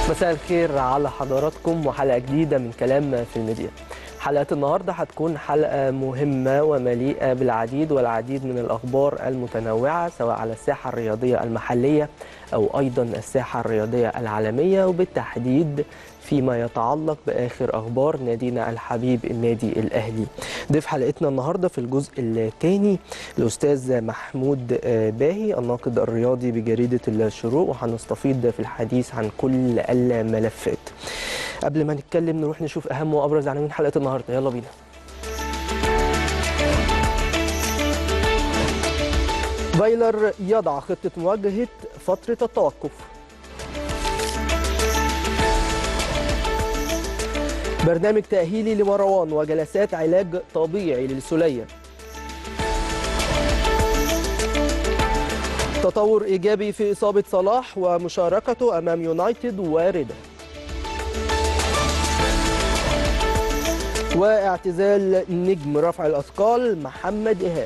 مساء الخير على حضراتكم وحلقة جديدة من كلام في الميديا حلقة النهاردة هتكون حلقة مهمة ومليئة بالعديد والعديد من الأخبار المتنوعة سواء على الساحة الرياضية المحلية أو أيضا الساحة الرياضية العالمية وبالتحديد فيما يتعلق بآخر أخبار نادينا الحبيب النادي الأهلي ضيف حلقتنا النهاردة في الجزء الثاني الأستاذ محمود باهي الناقد الرياضي بجريدة الشروق وهنستفيض في الحديث عن كل الملفات قبل ما نتكلم نروح نشوف أهم وأبرز عناوين حلقة النهاردة يلا بينا فايلر يضع خطة مواجهة فترة التوقف برنامج تأهيلي لمروان وجلسات علاج طبيعي للسلية تطور إيجابي في إصابة صلاح ومشاركته أمام يونايتد واردة واعتزال نجم رفع الأثقال محمد إيهاب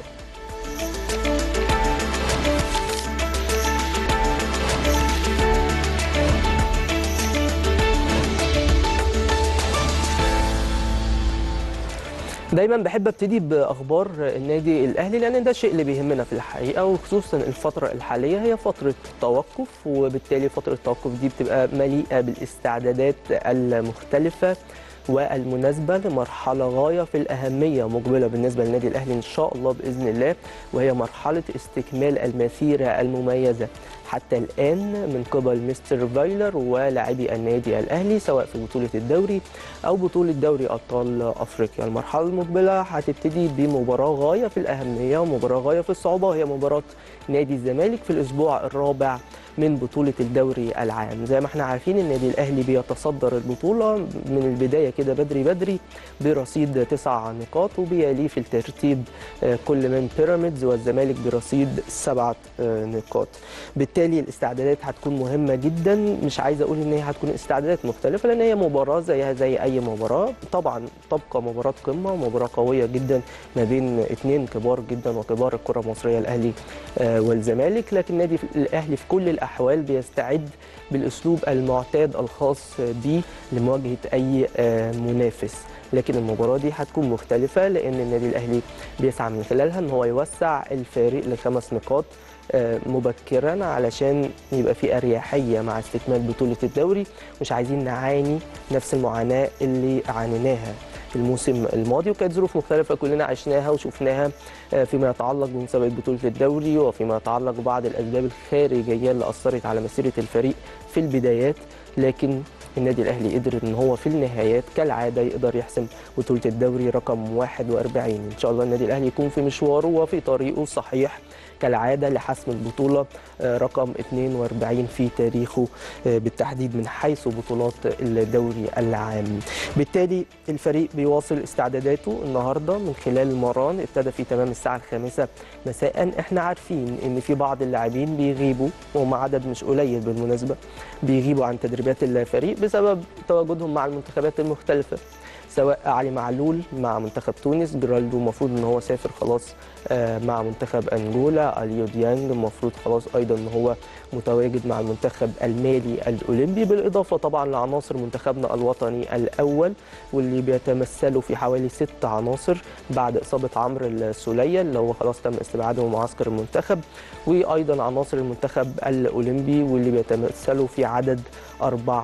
دايما بحب ابتدي باخبار النادي الاهلي لان ده الشيء اللي بيهمنا في الحقيقه وخصوصا الفتره الحاليه هي فتره توقف وبالتالي فتره التوقف دي بتبقى مليئه بالاستعدادات المختلفه والمناسبة لمرحلة غاية في الأهمية مقبلة بالنسبة للنادي الأهلي إن شاء الله بإذن الله وهي مرحلة استكمال المسيرة المميزة حتى الآن من قبل مستر فايلر ولاعبي النادي الأهلي سواء في بطولة الدوري أو بطولة دوري أبطال أفريقيا المرحلة المقبلة هتبتدي بمباراة غاية في الأهمية ومباراة غاية في الصعوبة وهي مباراة نادي الزمالك في الأسبوع الرابع من بطولة الدوري العام زي ما احنا عارفين النادي الأهلي بيتصدر البطولة من البداية كده بدري بدري برصيد تسع نقاط وبيليه في الترتيب كل من بيراميدز والزمالك برصيد سبعة نقاط بالتالي الاستعدادات هتكون مهمة جدا مش عايز أقول إن هي هتكون استعدادات مختلفة لأن هي مباراة زيها زي أي مباراة طبعا تبقى مباراة قمة ومباراة قوية جدا ما بين اثنين كبار جدا وكبار الكرة المصرية الأهلي والزمالك لكن النادي الأهلي في كل الأحوال بيستعد بالأسلوب المعتاد الخاص به لمواجهة أي منافس لكن المباراة دي هتكون مختلفة لأن النادي الأهلي بيسعى من خلالها أن هو يوسع الفارق لخمس نقاط مبكرا علشان يبقى في اريحيه مع استكمال بطوله الدوري مش عايزين نعاني نفس المعاناه اللي عانيناها الموسم الماضي وكانت ظروف مختلفه كلنا عشناها وشفناها فيما يتعلق بمسابقه بطوله الدوري وفيما يتعلق ببعض الاسباب الخارجيه اللي اثرت على مسيره الفريق في البدايات لكن النادي الاهلي قدر ان هو في النهايات كالعاده يقدر يحسم بطوله الدوري رقم 41 ان شاء الله النادي الاهلي يكون في مشواره وفي طريقه الصحيح كالعاده لحسم البطوله رقم 42 في تاريخه بالتحديد من حيث بطولات الدوري العام. بالتالي الفريق بيواصل استعداداته النهارده من خلال المران ابتدى في تمام الساعه الخامسه مساء احنا عارفين ان في بعض اللاعبين بيغيبوا وهم عدد مش قليل بالمناسبه بيغيبوا عن تدريبات الفريق بسبب تواجدهم مع المنتخبات المختلفه. سواء علي معلول مع منتخب تونس جرالدو المفروض ان هو سافر خلاص مع منتخب انجولا اليو ديانج المفروض خلاص ايضا ان هو متواجد مع المنتخب المالي الاولمبي بالاضافه طبعا لعناصر منتخبنا الوطني الاول واللي بيتمثلوا في حوالي ست عناصر بعد اصابه عمرو السوليه اللي هو خلاص تم استبعاده من معسكر المنتخب وايضا عناصر المنتخب الاولمبي واللي بيتمثلوا في عدد اربع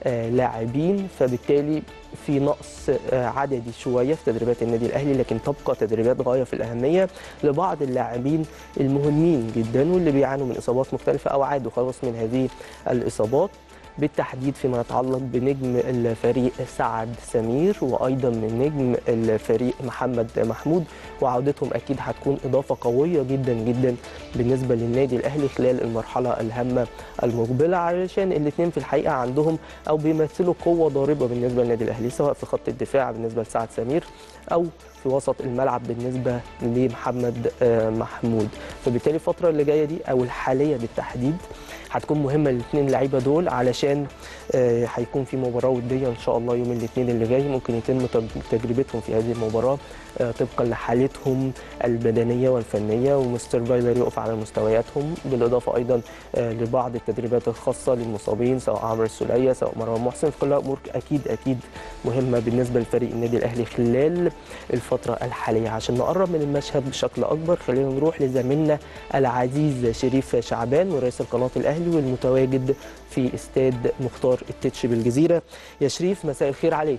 لاعبين فبالتالي في نقص عددي شويه في تدريبات النادي الاهلي لكن تبقى تدريبات غايه في الاهميه لبعض اللاعبين المهمين جدا واللي بيعانوا من اصابات مختلفه او عادوا خلاص من هذه الاصابات بالتحديد فيما يتعلق بنجم الفريق سعد سمير وايضا من نجم الفريق محمد محمود وعودتهم اكيد هتكون اضافه قويه جدا جدا بالنسبه للنادي الاهلي خلال المرحله الهامه المقبله علشان الاثنين في الحقيقه عندهم او بيمثلوا قوه ضاربه بالنسبه للنادي الاهلي سواء في خط الدفاع بالنسبه لسعد سمير او في وسط الملعب بالنسبه لمحمد محمود فبالتالي الفتره اللي جايه دي او الحاليه بالتحديد هتكون مهمه للاثنين لعيبه دول علشان آه، هيكون في مباراه وديه ان شاء الله يوم الاثنين اللي جاي ممكن يتم تج- تجربتهم في هذه المباراه آه، طبقا لحالتهم البدنيه والفنيه ومستر فايلر يقف على مستوياتهم بالاضافه ايضا آه، لبعض التدريبات الخاصه للمصابين سواء عمرو السوليه سواء مروان محسن كلها امور اكيد اكيد مهمه بالنسبه لفريق النادي الاهلي خلال الفتره الحاليه عشان نقرب من المشهد بشكل اكبر خلينا نروح لزميلنا العزيز شريف شعبان ورئيس القناه الاهلي والمتواجد في استاد مختار التتش بالجزيره يا شريف مساء الخير عليك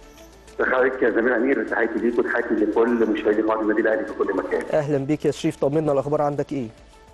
حضرتك يا زميل امير تحياتي ليك وتحياتي لكل مشاهدي قناه النادي الاهلي في كل مكان. اهلا بيك يا شريف طمنا الاخبار عندك ايه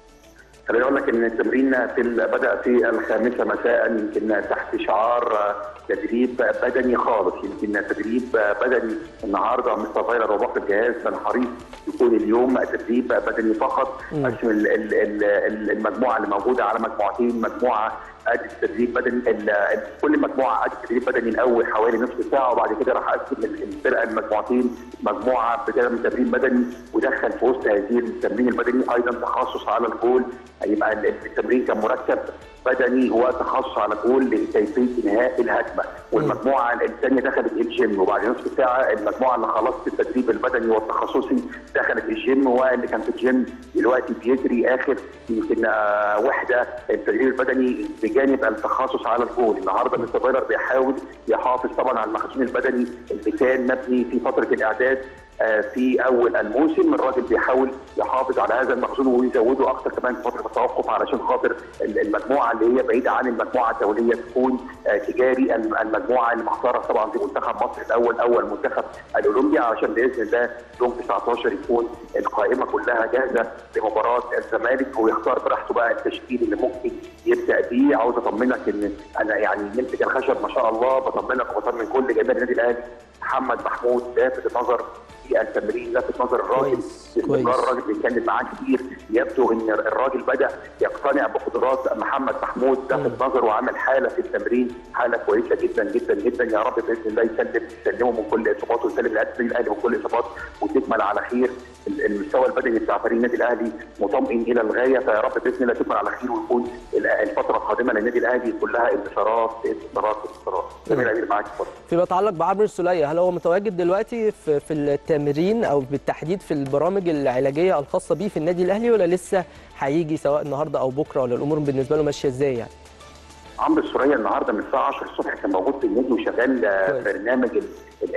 خليني اقول لك ان التمرين في ال- بدا في الخامسه مساء يمكن تحت شعار آه، تدريب بدني خالص يمكن تدريب آه، بدني النهارده مستر فايلر وباقي الجهاز كان حريص يكون اليوم تدريب بدني فقط مم. قسم ال- ال- ال- ال- المجموعه اللي موجوده على مجموعتين مجموعه ادت تدريب بدني ال- ال- كل مجموعه ادت تدريب بدني الاول حوالي نصف ساعه وبعد كده راح اقسم ال- الفرقه المجموعتين مجموعه بتعمل تمرين بدني ودخل في وسط هذه التمرين البدني ايضا تخصص على الجول هيبقى ال- التمرين كان مركب بدني وتخصص على الجول لكيفيه انهاء الهجمه والمجموعه الثانيه دخلت الجيم وبعد نصف ساعه المجموعه اللي خلصت التدريب البدني والتخصصي دخلت الجيم واللي كان في الجيم دلوقتي بيجري اخر يمكن آه، وحده التدريب البدني بجانب التخصص على الجول النهارده مستر فايلر بيحاول يحافظ طبعا على المخزون البدني اللي كان مبني في فتره الاعداد آه، في اول الموسم الراجل بيحاول يحافظ على هذا المخزون ويزوده اكثر كمان في فتره التوقف علشان خاطر ال- المجموعه اللي هي بعيده عن المجموعه الدوليه تكون آه، تجاري الم- المجموعه اللي محتاره طبعا في منتخب مصر الاول اول منتخب الاولمبي علشان باذن الله يوم 19 يكون القائمه كلها جاهزه لمباراه الزمالك ويختار براحته بقى التشكيل اللي ممكن يبدا بيه عاوز اطمنك ان انا يعني نمسك الخشب ما شاء الله بطمنك وبطمن كل جماهير النادي الاهلي محمد محمود لافت النظر في التمرين لافت نظر الراجل كويس، باستمرار كويس. الراجل بيتكلم معاه كتير يبدو ان الراجل بدا يقتنع بقدرات محمد محمود لافت نظر وعمل حاله في التمرين حاله كويسه جدا جدا جدا يا رب باذن الله يسلم يسلمه من كل الاصابات ويسلم لاعب النادي الاهلي من كل الاصابات وتكمل على خير ال- المستوى البدني بتاع فريق النادي الاهلي مطمئن الى الغايه فيا رب باذن الله تكمل على خير ويكون ال- الفتره القادمه للنادي الاهلي كلها انتصارات انتصارات انتصارات زميل امير معاك اتفضل فيما يتعلق بعمرو السوليه هل هو متواجد دلوقتي في في التمرين او بالتحديد في البرامج العلاجيه الخاصه بيه في النادي الاهلي ولا لسه هيجي سواء النهارده او بكره ولا الامور بالنسبه له ماشيه ازاي يعني عمرو السوريه النهارده من الساعه 10 الصبح كان موجود في النادي وشغال آه، كويس. برنامج ال- ال-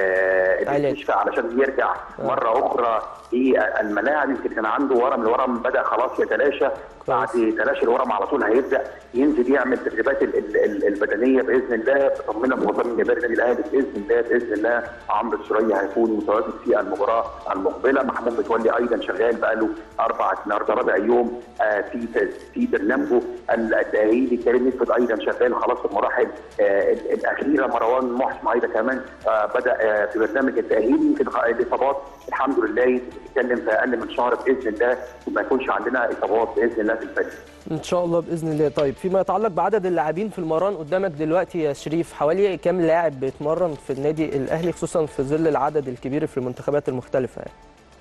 آه، علاج. الاستشفاء علشان يرجع آه. مره اخرى في الملاعب يمكن كان عنده ورم الورم بدا خلاص يتلاشى بعد تلاشي الورم على طول هيبدا ينزل يعمل تدريبات ال- ال- ال- البدنيه باذن الله بطمنك وبطمن جماهير النادي الاهلي باذن الله باذن الله عمرو السوريه هيكون متواجد في المباراه المقبله محمود متولي ايضا شغال بقى له اربع النهارده رابع يوم آه، في في برنامجه التاهيلي كريم نسبت ايضا شغال خلاص في المراحل آه، ال- الاخيره مروان محسن ايضا كمان آه، بدا آه، في برنامج التاهيلي يمكن خ- الاصابات الحمد لله بنتكلم في اقل من شهر باذن الله وما يكونش عندنا اصابات باذن الله في الفريق. ان شاء الله باذن الله طيب فيما يتعلق بعدد اللاعبين في المران قدامك دلوقتي يا شريف حوالي كام لاعب بيتمرن في النادي الاهلي خصوصا في ظل العدد الكبير في المنتخبات المختلفه يعني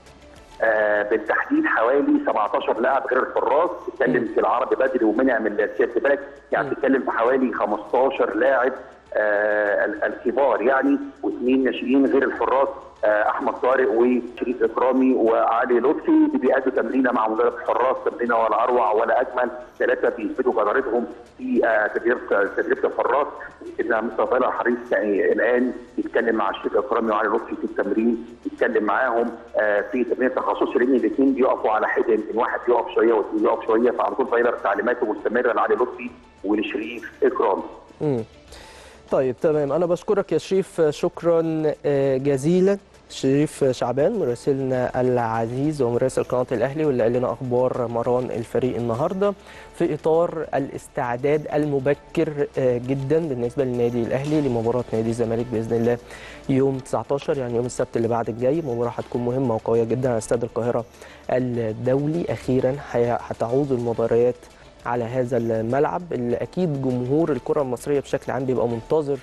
آه، بالتحديد حوالي 17 لاعب غير الحراس بتتكلم في العربي بدري ومنعم السيرتباك يعني بتتكلم في حوالي 15 لاعب آه، ال- الكبار يعني واثنين ناشئين غير الحراس آه، احمد طارق وشريف اكرامي وعلي لطفي اللي بيأدوا تمرينه مع مدرب الحراس تمرينه ولا اروع ولا اجمل ثلاثه بيثبتوا جدارتهم في آه، تدريب تدريب الحراس يمكن مستر فايلر حريص يعني الان يتكلم مع شريف اكرامي وعلي لطفي في التمرين يتكلم معاهم آه، في تمرين تخصصي لان الاثنين بيقفوا على حده يمكن واحد بيقف شويه واثنين بيقف شويه فعلى طول فايلر تعليماته مستمره لعلي لطفي ولشريف اكرامي مم. طيب تمام انا بشكرك يا شريف شكرا آه، جزيلا شريف شعبان مراسلنا العزيز ومراسل قناه الاهلي واللي قال لنا اخبار مران الفريق النهارده في اطار الاستعداد المبكر آه، جدا بالنسبه للنادي الاهلي لمباراه نادي الزمالك باذن الله يوم 19 يعني يوم السبت اللي بعد الجاي مباراه هتكون مهمه وقويه جدا على استاد القاهره الدولي اخيرا هي- هتعود المباريات على هذا الملعب اللي اكيد جمهور الكره المصريه بشكل عام بيبقى منتظر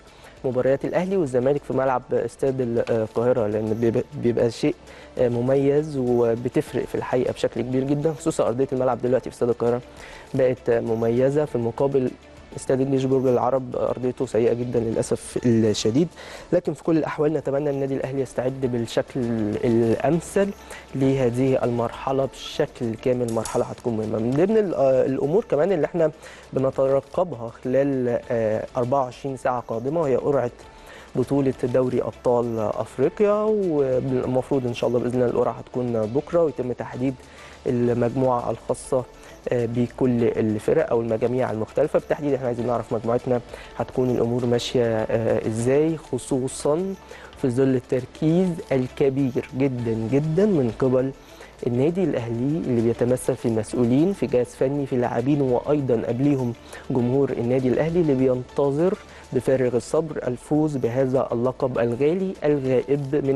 مباريات الاهلي والزمالك في ملعب استاد القاهره لان بيبقى- بيبقى شيء آه، مميز وبتفرق في الحقيقه بشكل كبير جدا خصوصا ارضيه الملعب دلوقتي في استاد القاهره بقت آه، مميزه في المقابل استاد الجيش برج العرب ارضيته سيئه جدا للاسف الشديد لكن في كل الاحوال نتمنى ان النادي الاهلي يستعد بالشكل الامثل لهذه المرحله بشكل كامل مرحله هتكون مهمه من ضمن ال- آه، الامور كمان اللي احنا بنترقبها خلال آه، 24 ساعه قادمه وهي قرعه بطولة دوري أبطال أفريقيا والمفروض إن شاء الله بإذن الله القرعة هتكون بكرة ويتم تحديد المجموعة الخاصة آه، بكل الفرق أو المجاميع المختلفة بالتحديد إحنا عايزين نعرف مجموعتنا هتكون الأمور ماشية آه، إزاي خصوصا في ظل التركيز الكبير جدا جدا من قبل النادي الاهلي اللي بيتمثل في مسؤولين في جهاز فني في لاعبين وايضا قبليهم جمهور النادي الاهلي اللي بينتظر بفارغ الصبر الفوز بهذا اللقب الغالي الغائب من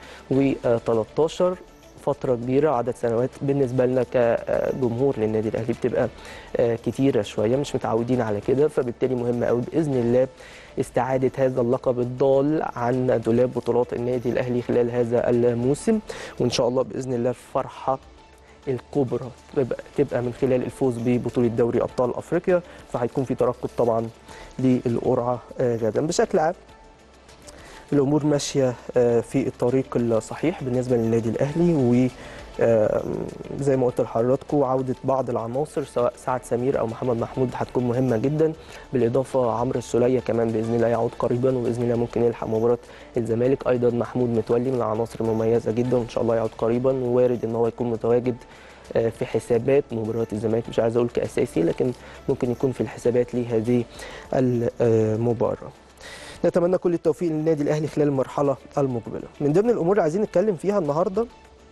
2013 فترة كبيرة عدد سنوات بالنسبة لنا كجمهور للنادي الأهلي بتبقى آه، كتيرة شوية مش متعودين على كده فبالتالي مهم قوي بإذن الله استعادة هذا اللقب الضال عن دولاب بطولات النادي الأهلي خلال هذا الموسم وإن شاء الله بإذن الله الفرحة الكبرى تبقى, تبقى من خلال الفوز ببطولة دوري أبطال أفريقيا فهيكون في ترقب طبعا للقرعة آه، غدا بشكل عام الامور ماشيه آه، في الطريق الصحيح بالنسبه للنادي الاهلي و آه، زي ما قلت لحضراتكم عوده بعض العناصر سواء سعد سمير او محمد محمود هتكون مهمه جدا بالاضافه عمرو السوليه كمان باذن الله يعود قريبا وباذن الله ممكن يلحق مباراه الزمالك ايضا محمود متولي من العناصر المميزه جدا وان شاء الله يعود قريبا ووارد ان هو يكون متواجد آه، في حسابات مباريات الزمالك مش عايز اقول كاساسي لكن ممكن يكون في الحسابات لهذه المباراه نتمنى كل التوفيق للنادي الاهلي خلال المرحله المقبله من ضمن الامور اللي عايزين نتكلم فيها النهارده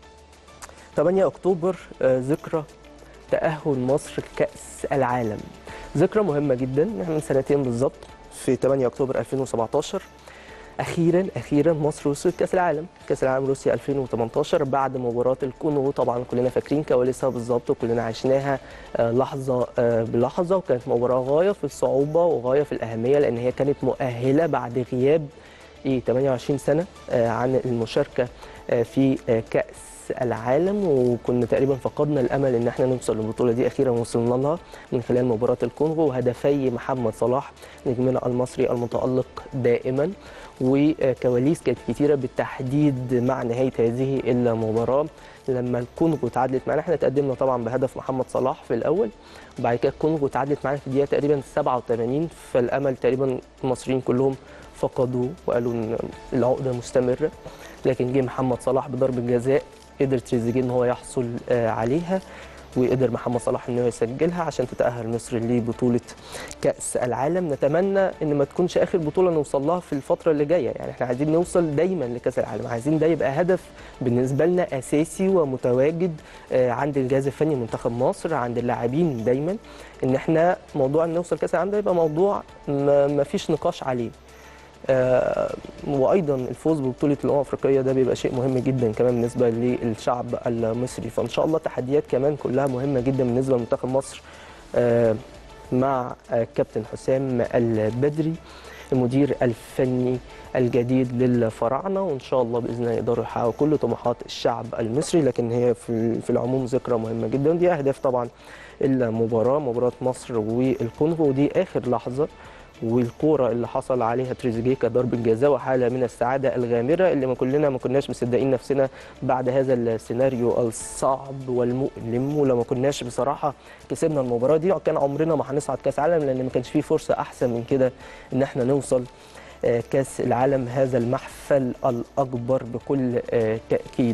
8 اكتوبر آه، ذكرى تاهل مصر لكاس العالم ذكرى مهمه جدا احنا من سنتين بالظبط في 8 اكتوبر 2017 اخيرا اخيرا مصر وصلت كاس العالم كاس العالم روسيا 2018 بعد مباراه الكونغو طبعا كلنا فاكرين كواليسها بالظبط وكلنا عشناها آه، لحظه آه، بلحظه وكانت مباراه غايه في الصعوبه وغايه في الاهميه لان هي كانت مؤهله بعد غياب ايه 28 سنه آه، عن المشاركه آه، في آه، كاس العالم وكنا تقريبا فقدنا الامل ان احنا نوصل للبطوله دي اخيرا وصلنا لها من خلال مباراه الكونغو وهدفي محمد صلاح نجمنا المصري المتالق دائما وكواليس كانت كتيره بالتحديد مع نهايه هذه المباراه لما الكونغو تعادلت معانا احنا تقدمنا طبعا بهدف محمد صلاح في الاول وبعد كده الكونغو تعادلت معانا في الدقيقه تقريبا 87 فالامل تقريبا المصريين كلهم فقدوا وقالوا ان العقده مستمره لكن جه محمد صلاح بضربه جزاء قدر تريزيجيه ان هو يحصل آه، عليها وقدر محمد صلاح انه يسجلها عشان تتاهل مصر لبطوله كاس العالم نتمنى ان ما تكونش اخر بطوله نوصل لها في الفتره اللي جايه يعني احنا عايزين نوصل دايما لكاس العالم عايزين ده يبقى هدف بالنسبه لنا اساسي ومتواجد آه، عند الجهاز الفني منتخب مصر عند اللاعبين دايما ان احنا موضوع ان نوصل كاس العالم ده يبقى موضوع ما ما فيش نقاش عليه آه، وايضا الفوز ببطوله الامم الافريقيه ده بيبقى شيء مهم جدا كمان بالنسبه للشعب المصري فان شاء الله تحديات كمان كلها مهمه جدا بالنسبه لمنتخب مصر آه، مع آه، كابتن حسام البدري المدير الفني الجديد للفراعنه وان شاء الله باذن الله يقدروا يحققوا كل طموحات الشعب المصري لكن هي في في العموم ذكرى مهمه جدا ودي اهداف طبعا المباراه مباراه مصر والكونغو ودي اخر لحظه والكوره اللي حصل عليها تريزيجيه كضربه جزاء وحاله من السعاده الغامره اللي ما كلنا ما كناش مصدقين نفسنا بعد هذا السيناريو الصعب والمؤلم ولما كناش بصراحه كسبنا المباراه دي كان عمرنا ما هنصعد كاس عالم لان ما كانش فيه فرصه احسن من كده ان احنا نوصل آه، كاس العالم هذا المحفل الاكبر بكل آه، تاكيد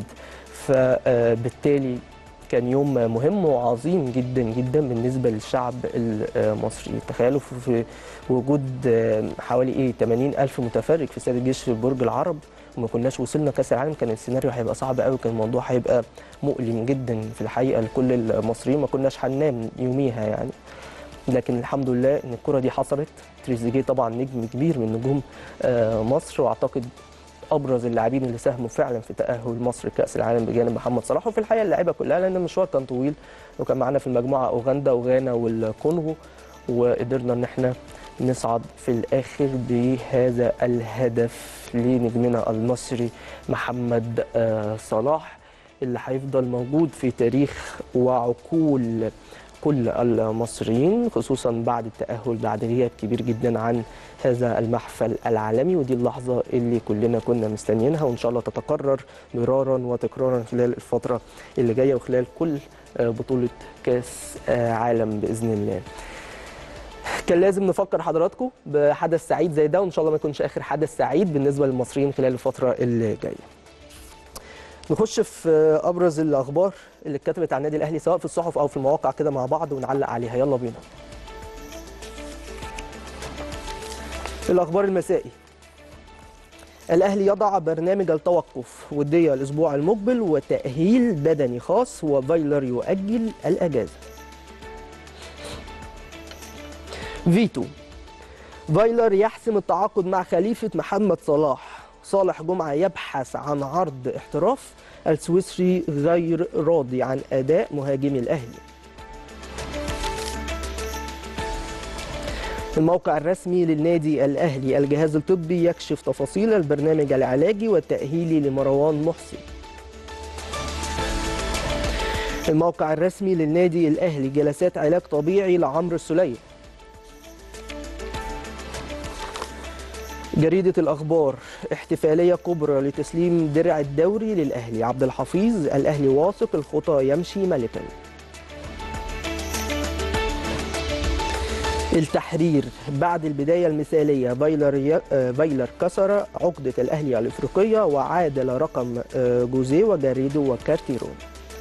فبالتالي كان يوم مهم وعظيم جدا جدا بالنسبه للشعب المصري تخيلوا في في وجود حوالي ايه 80 الف متفرج في استاد الجيش في برج العرب وما كناش وصلنا كاس العالم كان السيناريو هيبقى صعب قوي كان الموضوع هيبقى مؤلم جدا في الحقيقه لكل المصريين ما كناش هننام يوميها يعني لكن الحمد لله ان الكره دي حصلت تريزيجيه طبعا نجم كبير من نجوم آه، مصر واعتقد ابرز اللاعبين اللي ساهموا فعلا في تاهل مصر كاس العالم بجانب محمد صلاح وفي الحقيقه اللعيبه كلها لان المشوار كان طويل وكان معانا في المجموعه اوغندا وغانا والكونغو وقدرنا ان احنا نصعد في الاخر بهذا الهدف لنجمنا المصري محمد آه، صلاح اللي هيفضل موجود في تاريخ وعقول كل المصريين خصوصا بعد التأهل بعد غياب كبير جدا عن هذا المحفل العالمي ودي اللحظة اللي كلنا كنا مستنيينها وإن شاء الله تتكرر مرارا وتكرارا خلال الفترة اللي جاية وخلال كل آه، بطولة كاس آه، عالم بإذن الله كان لازم نفكر حضراتكم بحدث سعيد زي ده وإن شاء الله ما يكونش آخر حدث سعيد بالنسبة للمصريين خلال الفترة اللي جاية نخش في ابرز الاخبار اللي اتكتبت عن النادي الاهلي سواء في الصحف او في المواقع كده مع بعض ونعلق عليها يلا بينا الاخبار المسائي الاهلي يضع برنامج التوقف وديه الاسبوع المقبل وتاهيل بدني خاص وفايلر يؤجل الاجازه فيتو فايلر يحسم التعاقد مع خليفه محمد صلاح صالح جمعة يبحث عن عرض احتراف السويسري غير راضي عن أداء مهاجمي الأهلي الموقع الرسمي للنادي الأهلي الجهاز الطبي يكشف تفاصيل البرنامج العلاجي والتأهيلي لمروان محسن الموقع الرسمي للنادي الأهلي جلسات علاج طبيعي لعمرو السليم جريدة الأخبار احتفالية كبرى لتسليم درع الدوري للأهلي عبد الحفيظ الأهلي واثق الخطى يمشي ملكا التحرير بعد البداية المثالية فايلر, ي... آه، فايلر كسر عقدة الأهلي الإفريقية وعادل رقم آه، جوزيه وجاريدو وكارتيرون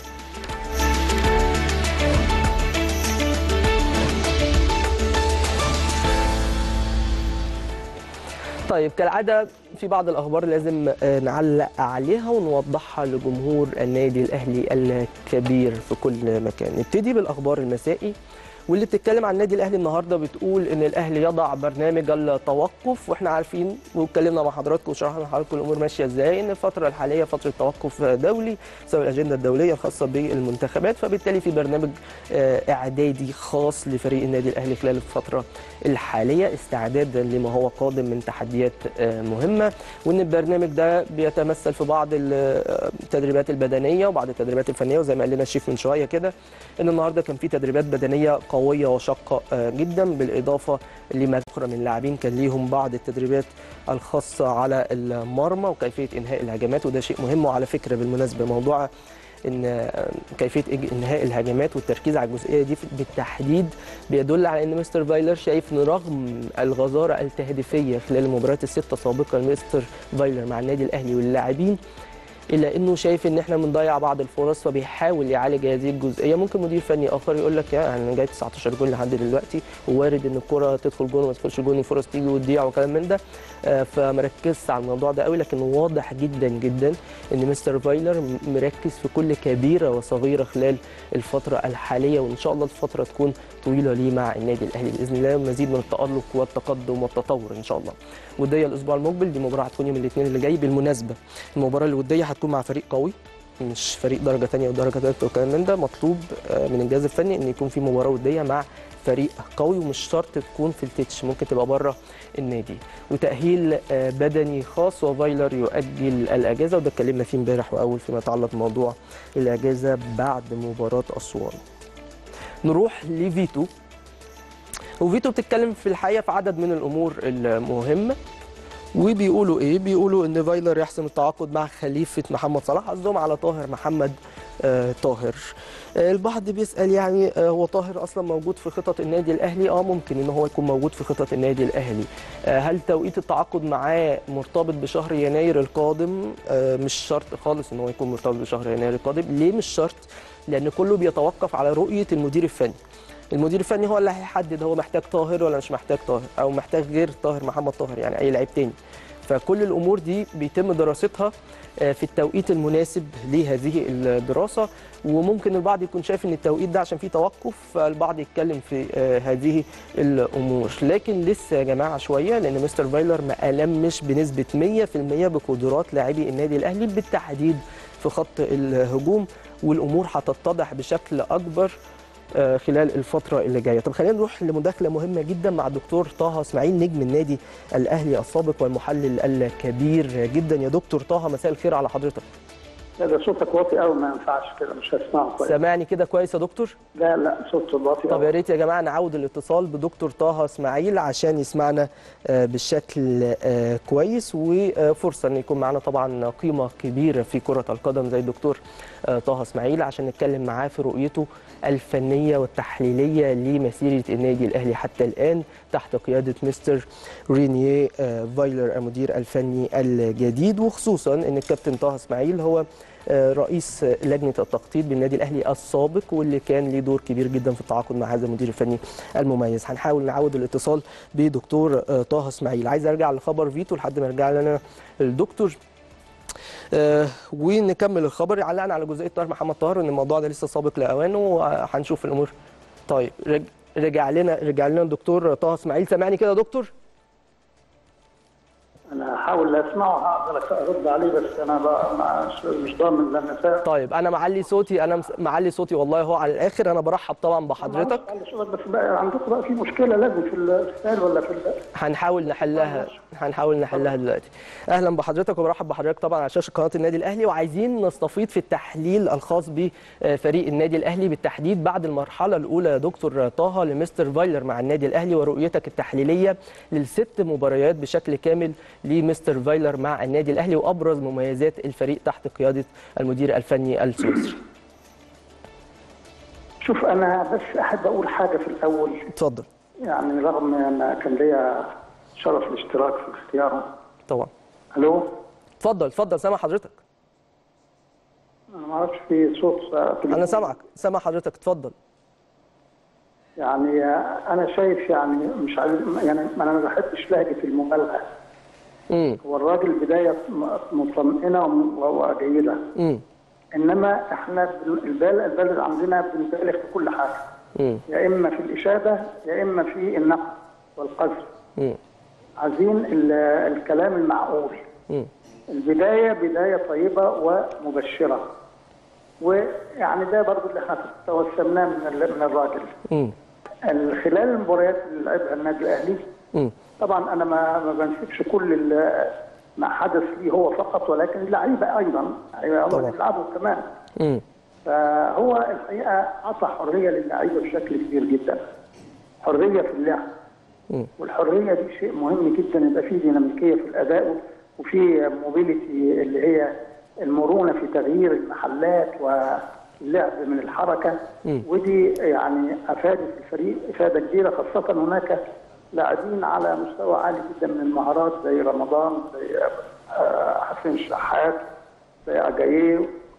طيب كالعادة في بعض الأخبار لازم آه، نعلق عليها ونوضحها لجمهور النادي الأهلي الكبير في كل مكان نبتدي بالأخبار المسائي واللي بتتكلم عن النادي الاهلي النهارده بتقول ان الاهلي يضع برنامج التوقف واحنا عارفين واتكلمنا مع حضراتكم وشرحنا لحضراتكم الامور ماشيه ازاي ان الفتره الحاليه فتره توقف دولي سواء الاجنده الدوليه الخاصه بالمنتخبات فبالتالي في برنامج آه، اعدادي خاص لفريق النادي الاهلي خلال الفتره الحاليه استعدادا لما هو قادم من تحديات آه، مهمه وان البرنامج ده بيتمثل في بعض التدريبات البدنيه وبعض التدريبات الفنيه وزي ما قال لنا الشيف من شويه كده ان النهارده كان في تدريبات بدنيه قويه وشاقه آه، جدا بالاضافه لما اخرى من لاعبين كان ليهم بعض التدريبات الخاصه على المرمى وكيفيه انهاء الهجمات وده شيء مهم وعلى فكره بالمناسبه موضوع ان آه، كيفيه إج- انهاء الهجمات والتركيز على الجزئيه دي بالتحديد بيدل على ان مستر فايلر شايف ان رغم الغزاره التهديفيه خلال المباريات السته السابقه لمستر فايلر مع النادي الاهلي واللاعبين الا انه شايف ان احنا بنضيع بعض الفرص فبيحاول يعالج هذه الجزئيه ممكن مدير فني اخر يقول لك يا انا جايب 19 جول لحد دلوقتي ووارد ان الكره تدخل جول وما تدخلش جول الفرص تيجي وتضيع وكلام من ده آه، فمركزش على الموضوع ده قوي لكن واضح جدا جدا ان مستر فايلر م- مركز في كل كبيره وصغيره خلال الفتره الحاليه وان شاء الله الفتره تكون طويله ليه مع النادي الاهلي باذن الله مزيد من التالق والتقدم والتطور ان شاء الله وديه الاسبوع المقبل دي مباراه هتكون يوم الاثنين اللي جاي بالمناسبه المباراه الوديه هتكون مع فريق قوي مش فريق درجه ثانيه ودرجه ثالثه وكلام من ده مطلوب آه، من الجهاز الفني ان يكون في مباراه وديه مع فريق قوي ومش شرط تكون في التتش ممكن تبقى بره النادي وتاهيل آه، بدني خاص وفايلر يؤجل الاجازه وده اتكلمنا فيه امبارح واول فيما يتعلق بموضوع الاجازه بعد مباراه اسوان نروح لفيتو وفيتو بتتكلم في الحقيقه في عدد من الامور المهمه وبيقولوا ايه بيقولوا ان فايلر يحسم التعاقد مع خليفه محمد صلاح قصدهم على طاهر محمد آه طاهر آه البعض بيسال يعني آه هو طاهر اصلا موجود في خطط النادي الاهلي اه ممكن ان هو يكون موجود في خطط النادي الاهلي آه هل توقيت التعاقد معاه مرتبط بشهر يناير القادم آه مش شرط خالص ان هو يكون مرتبط بشهر يناير القادم ليه مش شرط لان كله بيتوقف على رؤيه المدير الفني المدير الفني هو اللي هيحدد هو محتاج طاهر ولا مش محتاج طاهر او محتاج غير طاهر محمد طاهر يعني اي لعيب تاني فكل الامور دي بيتم دراستها آه، في التوقيت المناسب لهذه الدراسه وممكن البعض يكون شايف ان التوقيت ده عشان فيه توقف فالبعض يتكلم في آه، هذه الامور لكن لسه يا جماعه شويه لان مستر فايلر ما المش بنسبه 100% بقدرات لاعبي النادي الاهلي بالتحديد في خط الهجوم والامور هتتضح بشكل اكبر آه، خلال الفترة اللي جاية طب خلينا نروح لمداخلة مهمة جدا مع الدكتور طه اسماعيل نجم النادي الأهلي السابق والمحلل الكبير جدا يا دكتور طه مساء الخير على حضرتك لا ده صوتك واطي قوي ما ينفعش كده مش هسمعه كويس سامعني كده كويس يا دكتور لا لا صوته واطي طب يا قوي ريت يا جماعة نعود الاتصال بدكتور طه اسماعيل عشان يسمعنا آه، بالشكل آه، كويس وفرصة ان يكون معنا طبعا قيمة كبيرة في كرة القدم زي الدكتور آه، طه اسماعيل عشان نتكلم معاه في رؤيته الفنية والتحليلية لمسيرة النادي الأهلي حتى الآن تحت قيادة مستر رينيه آه، فايلر المدير الفني الجديد وخصوصا ان الكابتن طه اسماعيل هو آه، رئيس لجنه التخطيط بالنادي الاهلي السابق واللي كان ليه دور كبير جدا في التعاقد مع هذا المدير الفني المميز هنحاول نعود الاتصال بدكتور آه، طه اسماعيل عايز ارجع لخبر فيتو لحد ما يرجع لنا الدكتور آه ونكمل الخبر علقنا على جزئيه طاهر محمد طاهر ان الموضوع ده لسه سابق لاوانه وهنشوف الامور طيب رج... رجع لنا رجع لنا الدكتور طه اسماعيل سامعني كده يا دكتور انا هحاول اسمعه هقدر ارد عليه بس انا بقى مع- مش ضامن لان فاهم طيب انا معلي صوتي انا مس- معلي صوتي والله هو على الاخر انا برحب طبعا بحضرتك بس بقى عندكم بقى في مشكله لازم في السؤال ولا في ال- هنحاول نحلها هنحاول نحلها دلوقتي اهلا بحضرتك وبرحب بحضرتك طبعا على شاشه قناه النادي الاهلي وعايزين نستفيض في التحليل الخاص بفريق النادي الاهلي بالتحديد بعد المرحله الاولى يا دكتور طه لمستر فايلر مع النادي الاهلي ورؤيتك التحليليه للست مباريات بشكل كامل لمستر فايلر مع النادي الاهلي وابرز مميزات الفريق تحت قياده المدير الفني السويسري شوف انا بس احب اقول حاجه في الاول اتفضل يعني رغم ان كان ليا شرف الاشتراك في اختياره طبعا الو اتفضل اتفضل سامع حضرتك انا ما اعرفش في صوت في انا سامعك سامع حضرتك اتفضل يعني انا شايف يعني مش عايز يعني انا ما بحبش لهجه المبالغه امم هو الراجل بدايه م- مطمئنه وم- وجيده امم انما احنا بن- البال البلد عندنا بنبالغ في كل حاجه امم يا اما في الاشاده يا اما في النقد والقذف امم عايزين ال- الكلام المعقول امم البدايه بدايه طيبه ومبشره ويعني ده برضو اللي احنا توسمناه من ال- من الراجل امم ال- خلال المباريات اللي لعبها النادي الاهلي امم طبعا انا ما ما بنسبش كل ال- ما حدث ليه هو فقط ولكن اللعيبه ايضا يعني هم طبعا. بيلعبوا كمان امم فهو الحقيقه اعطى حريه للعيبه بشكل كبير جدا حريه في اللعب مم. والحريه دي شيء مهم جدا يبقى فيه ديناميكيه في الاداء وفي موبيليتي اللي هي المرونه في تغيير المحلات واللعب من الحركه مم. ودي يعني افادت الفريق افاده كبيره خاصه هناك لاعبين على مستوى عالي جدا من المهارات زي رمضان زي آه، حسين الشحات زي اجاييه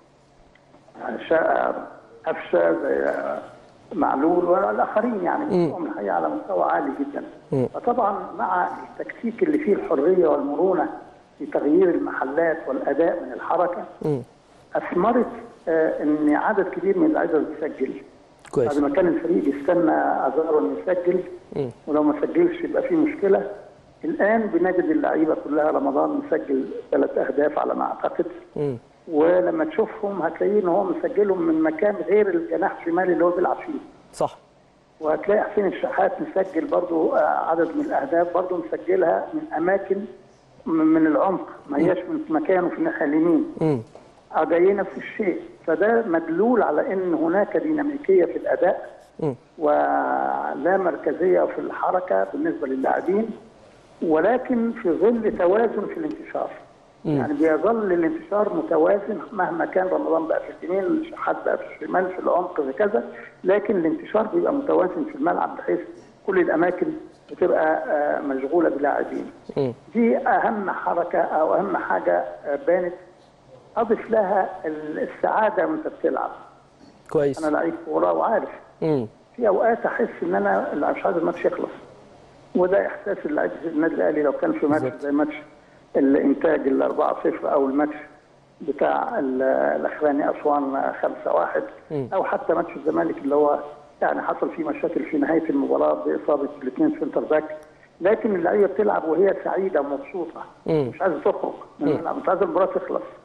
شاء قفشه زي معلول والاخرين يعني كلهم الحقيقه على مستوى عالي جدا مم. فطبعا مع التكتيك اللي فيه الحريه والمرونه في تغيير المحلات والاداء من الحركه مم. اثمرت آه، ان عدد كبير من اللعيبه بتسجل بعد كويس ما كان الفريق بيستنى ازارو انه يسجل مم. ولو ما سجلش يبقى في مشكله الان بنجد اللعيبه كلها رمضان مسجل ثلاث اهداف على ما اعتقد مم. ولما تشوفهم هتلاقيه ان هو مسجلهم من مكان غير الجناح الشمالي اللي هو بيلعب فيه صح وهتلاقي حسين الشحات مسجل برضو آه، عدد من الاهداف برضو مسجلها من اماكن م- من العمق ما هياش من مكانه في الناحيه اليمين مم. جاي نفس الشيء فده مدلول على ان هناك ديناميكيه في الاداء مم. ولا مركزيه في الحركه بالنسبه للاعبين ولكن في ظل توازن في الانتشار مم. يعني بيظل الانتشار متوازن مهما كان رمضان بقى في اليمين شحات بقى في الشمال في العمق في كذا لكن الانتشار بيبقى متوازن في الملعب بحيث كل الاماكن بتبقى آه، مشغوله بلاعبين مم. دي اهم حركه او اهم حاجه آه، بانت اضف لها ال- السعاده وانت بتلعب كويس انا لعيب كوره وعارف مم. في اوقات احس ان انا لا، مش عايز الماتش يخلص وده احساس اللعيب في النادي الاهلي لو كان في ماتش بالظبط. زي ماتش الانتاج ال 4 0 او الماتش بتاع ال- الاخراني اسوان 5 1 مم. او حتى ماتش الزمالك اللي هو يعني حصل فيه مشاكل في نهايه المباراه باصابه الاثنين سنتر باك لكن اللعيبه بتلعب وهي سعيده ومبسوطه مم. مش عايزه تخرج من الملعب مش عايزه المباراه تخلص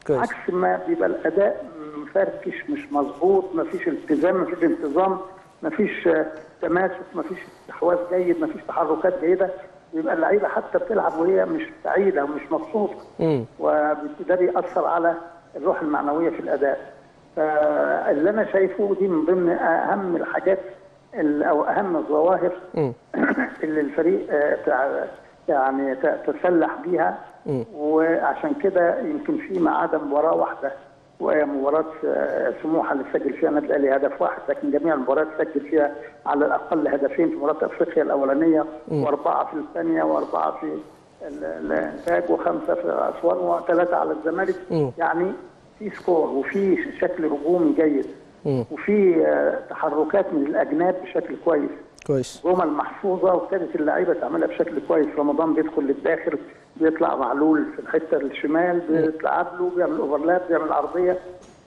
كويس. عكس ما بيبقى الاداء مفركش مش مظبوط مفيش التزام مفيش انتظام مفيش آه، تماسك مفيش استحواذ جيد مفيش تحركات جيده بيبقى اللعيبه حتى بتلعب وهي مش سعيده ومش مبسوطه مم. وده بيأثر على الروح المعنويه في الاداء فاللي انا شايفه دي من ضمن اهم الحاجات ال- او اهم الظواهر مم. اللي الفريق آه، تع- يعني ت- تسلح بيها مم. وعشان كده يمكن في ما عدا مباراه واحده وهي مباراه آه، سموحه اللي سجل فيها النادي الاهلي هدف واحد لكن جميع المباريات سجل فيها على الاقل هدفين في مباراه افريقيا الاولانيه واربعه في الثانيه واربعه في ال- الانتاج وخمسه في اسوان وثلاثه على الزمالك مم. يعني في سكور وفي شكل هجومي جيد مم. وفي آه، تحركات من الاجناب بشكل كويس كويس جمل محفوظه وابتدت اللعيبه تعملها بشكل كويس رمضان بيدخل للداخل بيطلع معلول في الحته الشمال بيطلع له بيعمل اوفرلاب بيعمل عرضيه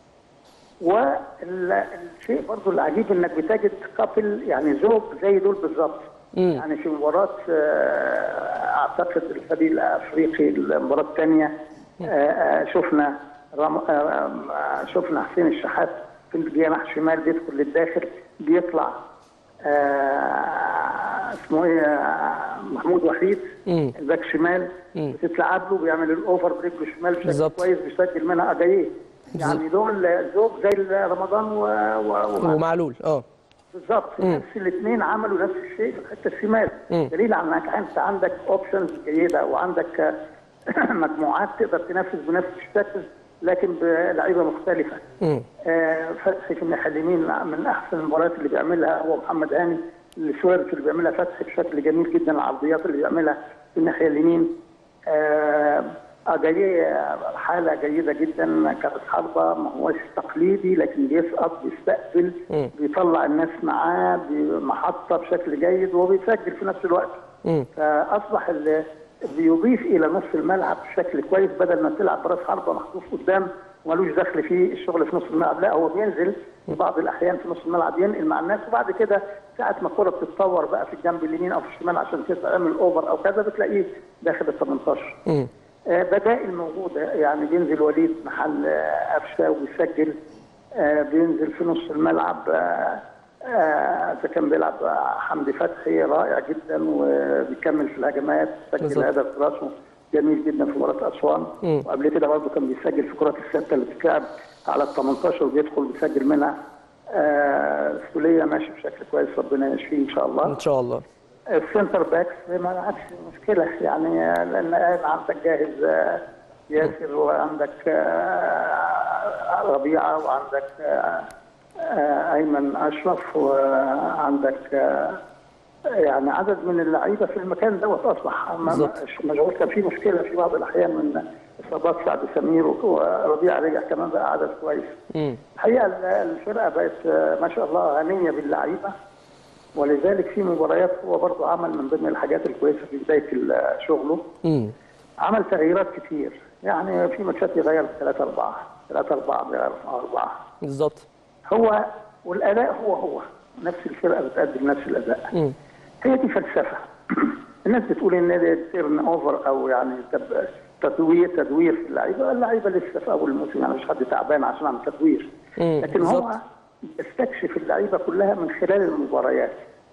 والشيء برضو العجيب انك بتجد كابل يعني زوج زي دول بالظبط مم. يعني في مباراه آه، اعتقد الفريق الافريقي المباراه الثانيه شفنا رم... آه، آه، شفنا حسين الشحات في الجناح شمال بيدخل للداخل بيطلع آه، اسمه ايه آه، محمود وحيد مم. الباك شمال مم. بتتلعب له بيعمل الاوفر برجله الشمال بشكل بالظبط. كويس بيسجل منها اجاييه يعني دول زوج زي رمضان و... و... ومع- ومعلول اه بالظبط نفس الاثنين عملوا نفس الشيء في الحته الشمال مم. دليل على انك انت عندك اوبشنز جيده وعندك آه، مجموعات تقدر تنفذ بنفس الشكل لكن بلعيبه مختلفه مم. آه، فتحي في الناحيه اليمين من احسن المباريات اللي بيعملها هو محمد هاني السويرف اللي بيعملها فتحي بشكل جميل جدا العرضيات اللي بيعملها في الناحيه اليمين آه، أجاييه حالة جيدة جدا كرة حربة ما هوش تقليدي لكن بيسقط بيستقبل مم. بيطلع الناس معاه بمحطة بشكل جيد وبيسجل في نفس الوقت مم. فاصبح ال- بيضيف الى نص الملعب بشكل كويس بدل ما تلعب براس حربه محطوط قدام ومالوش دخل في الشغل في نص الملعب لا هو بينزل في بعض الاحيان في نص الملعب ينقل مع الناس وبعد كده ساعه ما الكره بتتطور بقى في الجنب اليمين او في الشمال عشان تعمل اوفر او كذا بتلاقيه داخل ال 18 مم. آه، بدائل موجوده يعني بينزل وليد محل آه، قفشه وبيسجل آه، بينزل في نص الملعب آه، آه، اذا كان بيلعب آه، حمدي فتحي رائع جدا وبيكمل في الهجمات سجل بالظبط. هدف راسه جميل جدا في مباراه اسوان مم. وقبل كده برضه كان بيسجل في كرات السته اللي بتتلعب على ال 18 وبيدخل بيسجل منها آه، السوليه ماشي بشكل كويس ربنا يشفيه ان شاء الله ان شاء الله السنتر باكس ما عادش مشكله يعني لان قاعد عندك جاهز آه، ياسر وعندك آه، ربيعه وعندك آه، آه، ايمن اشرف وعندك آه، يعني عدد من اللعيبه في المكان دوت اصبح ما- بالظبط. مشغول كان في مشكله في بعض الاحيان من اصابات سعد سمير وربيعه رجع كمان بقى عدد كويس مم. الحقيقه ال- الفرقه بقت آه، ما شاء الله غنيه باللعيبه ولذلك في مباريات هو برضه عمل من ضمن الحاجات الكويسه في بدايه ال- شغله مم. عمل تغييرات كتير يعني في ماتشات يغير 3 4 3 4 بيغير 4 بالظبط هو والاداء هو هو نفس الفرقه بتقدم نفس الاداء مم. هي دي فلسفه الناس بتقول ان ده تيرن اوفر او يعني تب- تدوير تدوير في اللعيبه اللعيبه لسه في اول الموسم يعني مش حد تعبان عشان عمل تدوير مم، لكن هو بالظبط. يستكشف اللعيبه كلها من خلال المباريات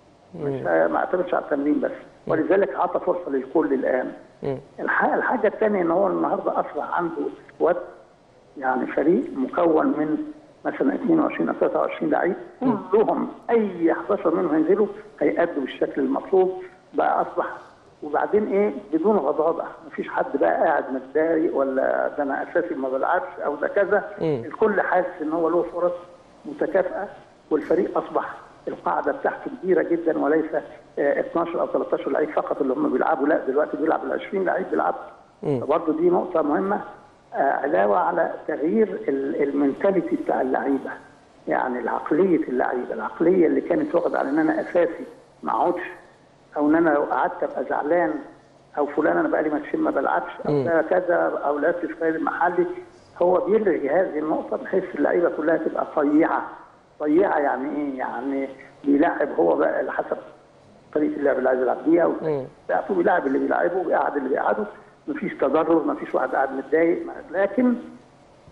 مش ما اعتمدش على التمرين بس ولذلك اعطى فرصه للكل الان مم. الح- الحاجه الثانيه ان هو النهارده اصبح عنده سكواد يعني فريق مكون من مثلا 22 او 23 لعيب كلهم اي 11 منهم هينزلوا هيأدوا بالشكل المطلوب بقى اصبح وبعدين ايه بدون غضاضه مفيش حد بقى قاعد متضايق ولا ده انا اساسي ما بلعبش او ده كذا مم. الكل حاسس ان هو له فرص متكافئه والفريق اصبح القاعده بتاعته كبيره جدا وليس آه، 12 او 13 لعيب فقط اللي هم بيلعبوا لا دلوقتي بيلعب ال 20 لعيب بيلعبوا مم. فبرضه دي نقطه مهمه آه، علاوه على تغيير ال- المنتاليتي بتاع اللعيبه يعني العقليه اللعيبه العقليه اللي كانت واخده على ان انا اساسي ما اقعدش او ان انا لو قعدت ابقى زعلان او فلان انا بقالي ماتشين ما بلعبش او ده كذا او لعبت في النادي المحلي هو بيلغي هذه النقطه بحيث اللعيبه كلها تبقى طيعه طيعه يعني ايه؟ يعني بيلاعب هو بقى على حسب طريقه اللعب اللي عايز يلعب بيها مم. بتاعته بيلاعب اللي بيلاعبه وبيقعد اللي بيقعده مفيش تضرر مفيش واحد قاعد متضايق لكن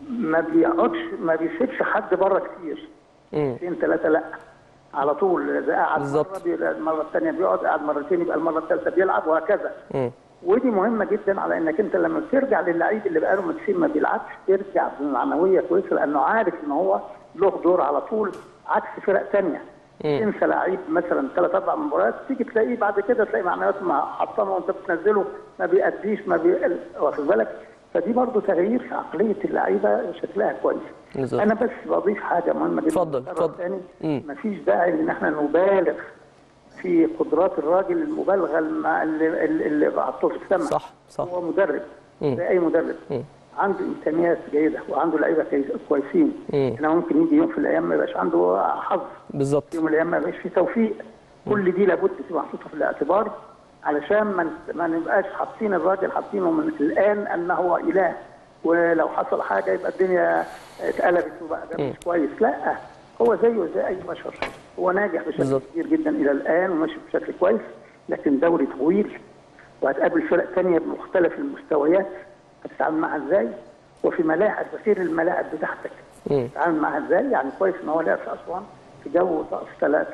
ما بيقعدش ما بيسيبش حد بره كتير مم. اثنين ثلاثه لا على طول اذا قعد بالظبط. مره بيبقى المره الثانيه بيقعد قعد مرتين يبقى المره الثالثه بيلعب وهكذا مم. ودي مهمه جدا على انك انت لما ترجع للعيب اللي بقاله مكسين ما بيلعبش ترجع بمعنويه كويسه لانه عارف ان هو له دور على طول عكس فرق ثانيه تنسى لعيب مثلا ثلاث اربع مباريات تيجي تلاقيه بعد كده تلاقي معنوياته مع حطمه وانت بتنزله ما بيأديش ما بي... واخد بالك فدي برضه تغيير في عقليه اللعيبه شكلها كويس بالظبط. انا بس بضيف حاجه مهمه جدا اتفضل، مرة اتفضل. تاني مم. مفيش داعي ان احنا نبالغ في قدرات الراجل المبالغه الم- اللي اللي, اللي بعطوه في السماء صح، صح. هو مدرب مم. زي اي مدرب مم. عنده امكانيات جيده وعنده لعيبه كويس- كويسين مم. انا ممكن يجي يوم في الايام ما يبقاش عنده حظ بالظبط يوم من الايام ما يبقاش فيه توفيق كل دي لابد تبقى محطوطه في الاعتبار علشان ما نت- ما نبقاش حاطين الراجل حاطينه من الان ان هو اله ولو حصل حاجه يبقى الدنيا اتقلبت وبقى ده مش كويس لا هو زيه زي اي بشر هو ناجح بشكل بالظبط. كبير جدا الى الان وماشي بشكل كويس لكن دوري طويل وهتقابل فرق تانية بمختلف المستويات هتتعامل معاها ازاي وفي ملاعب غير الملاعب بتاعتك مم. تتعامل معاها ازاي يعني كويس ان هو لعب في اسوان في جو طقس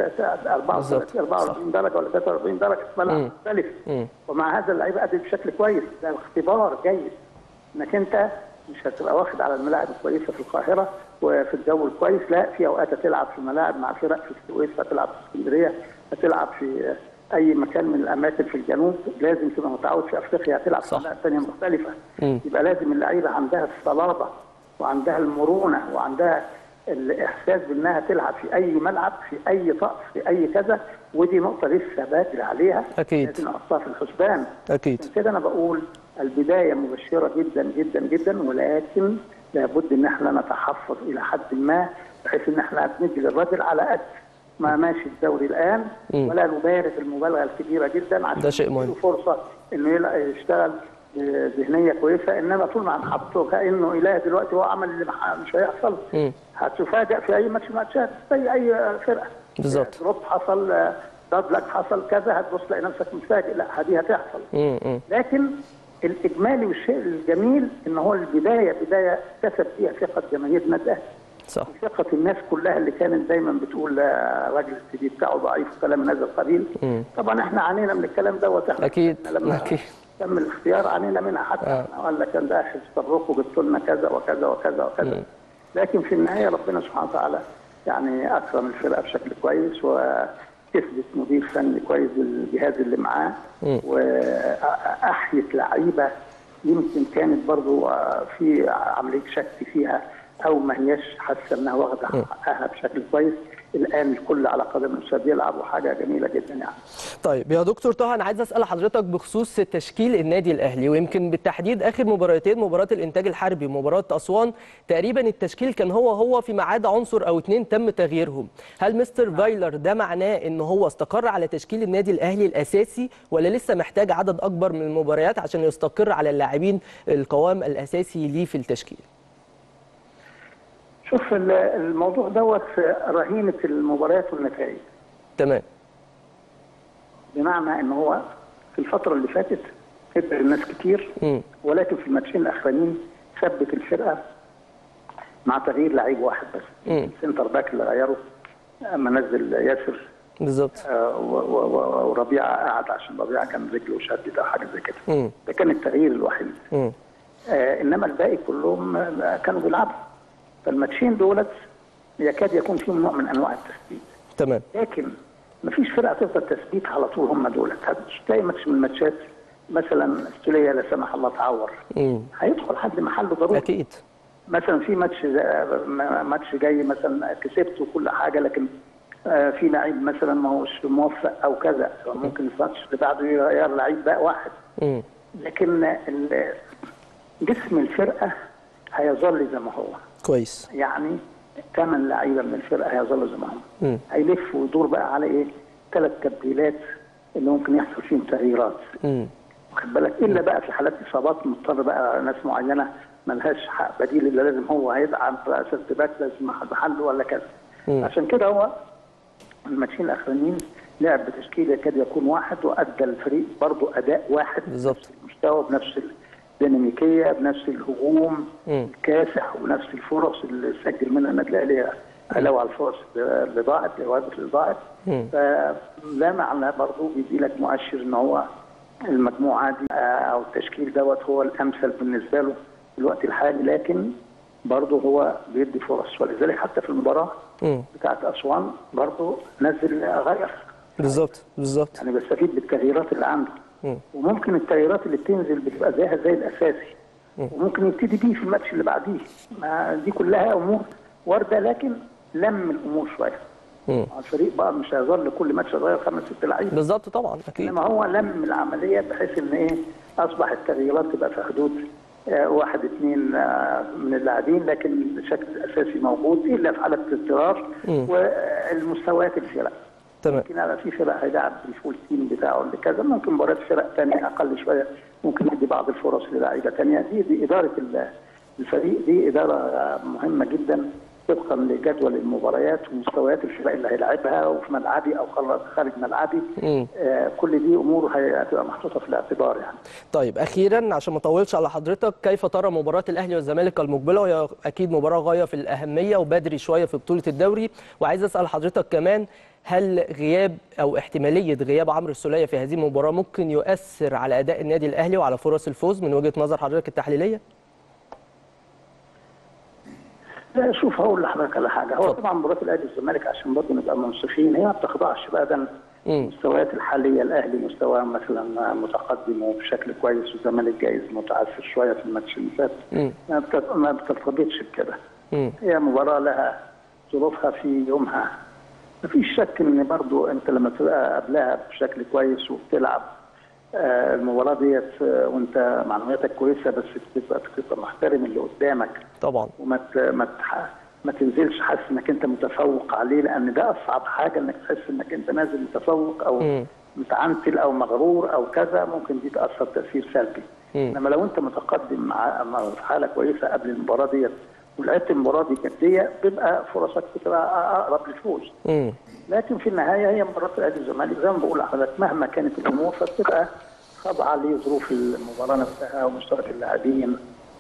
34 44 درجه ولا 43 درجه في ملعب مم. مختلف مم. ومع هذا اللعيب ادى بشكل كويس ده اختبار جيد انك انت مش هتبقى واخد على الملاعب الكويسه في القاهره وفي الجو الكويس لا في اوقات هتلعب في ملاعب مع فرق في السويس هتلعب في اسكندريه هتلعب في اي مكان من الاماكن في الجنوب لازم تبقى متعود في افريقيا هتلعب في صح. ملاعب ثانيه مختلفه مم. يبقى لازم اللعيبه عندها الصلابه وعندها المرونه وعندها الاحساس بانها تلعب في اي ملعب في اي طقس في اي كذا ودي نقطه لسه بدري عليها أكيد. لازم نحطها في الحسبان اكيد عشان كده انا بقول البدايه مبشره جدا جدا جدا ولكن لابد ان احنا نتحفظ الى حد ما بحيث ان احنا بندي للراجل على قد ما ماشي الدوري الان مم. ولا نبالغ المبالغه الكبيره جدا عشان ده شيء مهم. نديله فرصه انه يلا- يشتغل بذهنيه كويسه انما طول ما هنحطه كانه اله دلوقتي هو عمل اللي مح- مش هيحصل مم. هتفاجئ في اي ماتش من الماتشات زي اي فرقه بالظبط. دروب حصل داد لك حصل كذا هتبص تلاقي نفسك متفاجئ لا دي هتحصل مم. مم. لكن الاجمالي والشيء الجميل ان هو البدايه بدايه كسب فيها ثقه جماهير النادي الاهلي صح ثقه الناس كلها اللي كانت دايما بتقول آه، راجل السي في بتاعه ضعيف وكلام من هذا القبيل مم. طبعا احنا عانينا من الكلام دوت احنا أكيد. إحنا لما أكيد. تم الاختيار عانينا منها حتى آه. احنا قال لك كان ده حزب الروح وجبت لنا كذا وكذا وكذا وكذا مم. لكن في النهايه ربنا سبحانه وتعالى يعني اكرم الفرقه بشكل كويس وكسبت مدير فني كويس بالجهاز اللي معاه مم. واحيت لعيبه يمكن كانت برضو آه، في عمليه شك فيها او ما هياش حاسه انها واخده حقها بشكل كويس الان الكل على قدم الشاب يلعب وحاجه جميله جدا يعني طيب يا دكتور طه انا عايز اسال حضرتك بخصوص تشكيل النادي الاهلي ويمكن بالتحديد اخر مباراتين مباراه الانتاج الحربي ومباراه اسوان تقريبا التشكيل كان هو هو فيما عدا عنصر او اتنين تم تغييرهم هل مستر فايلر ده معناه ان هو استقر على تشكيل النادي الاهلي الاساسي ولا لسه محتاج عدد اكبر من المباريات عشان يستقر على اللاعبين القوام الاساسي ليه في التشكيل شوف ال- الموضوع دوت رهينه المباريات والنتائج تمام بمعنى ان هو في الفتره اللي فاتت كبر الناس كتير مم. ولكن في الماتشين الاخرانيين ثبت الفرقه مع تغيير لعيب واحد بس مم. السنتر باك اللي غيره اما نزل ياسر بالظبط آه، و- و- و- وربيعه قعد عشان ربيعه كان رجله شدت او حاجه زي كده مم. ده كان التغيير الوحيد مم. آه انما الباقي كلهم آه، كانوا بيلعبوا فالماتشين دولت يكاد يكون فيهم نوع من انواع التثبيت تمام لكن مفيش فرقه تفضل تثبيت على طول هم دولت هتلاقي ماتش من الماتشات مثلا استوليه لا سمح الله تعور مم. هيدخل حد محله ضروري اكيد مثلا في ماتش ماتش جاي مثلا كسبت وكل حاجه لكن آه، في لعيب مثلا ما هوش موفق او كذا ممكن الماتش اللي بعده يغير لعيب بقى واحد مم. لكن ال- جسم الفرقه هيظل زي ما هو كويس يعني ثمان لعيبه من الفرقه هيظلوا زي ما هم مم. هيلف ويدور بقى على ايه؟ ثلاث تبديلات اللي ممكن يحصل فيهم تغييرات مم. واخد بالك الا بقى في حالات اصابات مضطر بقى ناس معينه ملهاش حق بديل اللي لازم هو هيدعم في اساس باك لازم حد حل ولا كذا مم. عشان كده هو الماتشين الاخرانيين لعب بتشكيل يكاد يكون واحد وادى الفريق برضه اداء واحد بالظبط. بنفس المستوى بنفس ال- ديناميكيه بنفس الهجوم مم. الكاسح ونفس الفرص اللي سجل منها النادي الاهلي علاوه على الفرص اللي ضاعت الهواجس اللي ضاعت مم. فده معناه برضه بيدي لك مؤشر ان هو المجموعه دي آه، او التشكيل دوت هو الامثل بالنسبه له في الوقت الحالي لكن برضه هو بيدي فرص ولذلك حتى في المباراه مم. بتاعت اسوان برضه نزل غير بالظبط بالظبط يعني بيستفيد بالتغييرات اللي عنده مم. وممكن التغييرات اللي بتنزل بتبقى زيها زي الاساسي وممكن يبتدي بيه في الماتش اللي بعديه ما دي كلها امور وارده لكن لم الامور شويه مم. الفريق بقى مش هيظل كل ماتش يغير خمس ست لعيبه بالظبط طبعا اكيد انما هو لم العمليه بحيث ان ايه اصبح التغييرات تبقى في حدود آه، واحد اثنين آه، من اللاعبين لكن الشكل الاساسي موجود الا في حاله اضطرار مم. والمستويات الفرق تمام ممكن يبقى في فرق هيلعب بالفول تيم بتاعه اللي كذا ممكن مباريات فرق ثانيه اقل شويه ممكن يدي بعض الفرص للاعيبه ثانيه دي, دي اداره ال- الفريق دي اداره آه، مهمه جدا طبقا لجدول المباريات ومستويات الفرق اللي هيلعبها وفي ملعبي او خل- خارج ملعبي مم. آه، كل دي امور هي- هتبقى محطوطه في الاعتبار يعني طيب اخيرا عشان ما اطولش على حضرتك كيف ترى مباراه الاهلي والزمالك المقبله وهي اكيد مباراه غايه في الاهميه وبدري شويه في بطوله الدوري وعايز اسال حضرتك كمان هل غياب او احتماليه غياب عمرو السوليه في هذه المباراه ممكن يؤثر على اداء النادي الاهلي وعلى فرص الفوز من وجهه نظر حضرتك التحليليه؟ لا شوف هقول لحضرتك على حاجه هو طبعا مباراه الاهلي والزمالك عشان برضه نبقى منصفين هي ما بتخضعش ابدا مم. المستويات الحاليه الاهلي مستواه مثلا متقدم وبشكل كويس والزمالك جايز متعثر شويه في الماتش اللي فات مم. ما بتت- ما بترتبطش بكده مم. هي مباراه لها ظروفها في يومها مفيش شك ان برضو انت لما تبقى قبلها بشكل كويس وبتلعب آه، المباراه ديت آه، وانت معنوياتك كويسه بس بتبقى تبقى محترم اللي قدامك طبعا وما ت- ما تح- ما تنزلش حاسس انك انت متفوق عليه لان ده اصعب حاجه انك تحس انك انت نازل متفوق او مم. متعنتل او مغرور او كذا ممكن دي تاثر تاثير سلبي مم. انما لو انت متقدم مع مع- في حاله كويسه قبل المباراه ديت ولعبت المباراه دي جديه بيبقى فرصك بتبقى اقرب للفوز مم. لكن في النهايه هي مباراه الاهلي والزمالك زي ما بقول لحضرتك مهما كانت الامور فبتبقى خاضعه لظروف المباراه نفسها ومستوى اللاعبين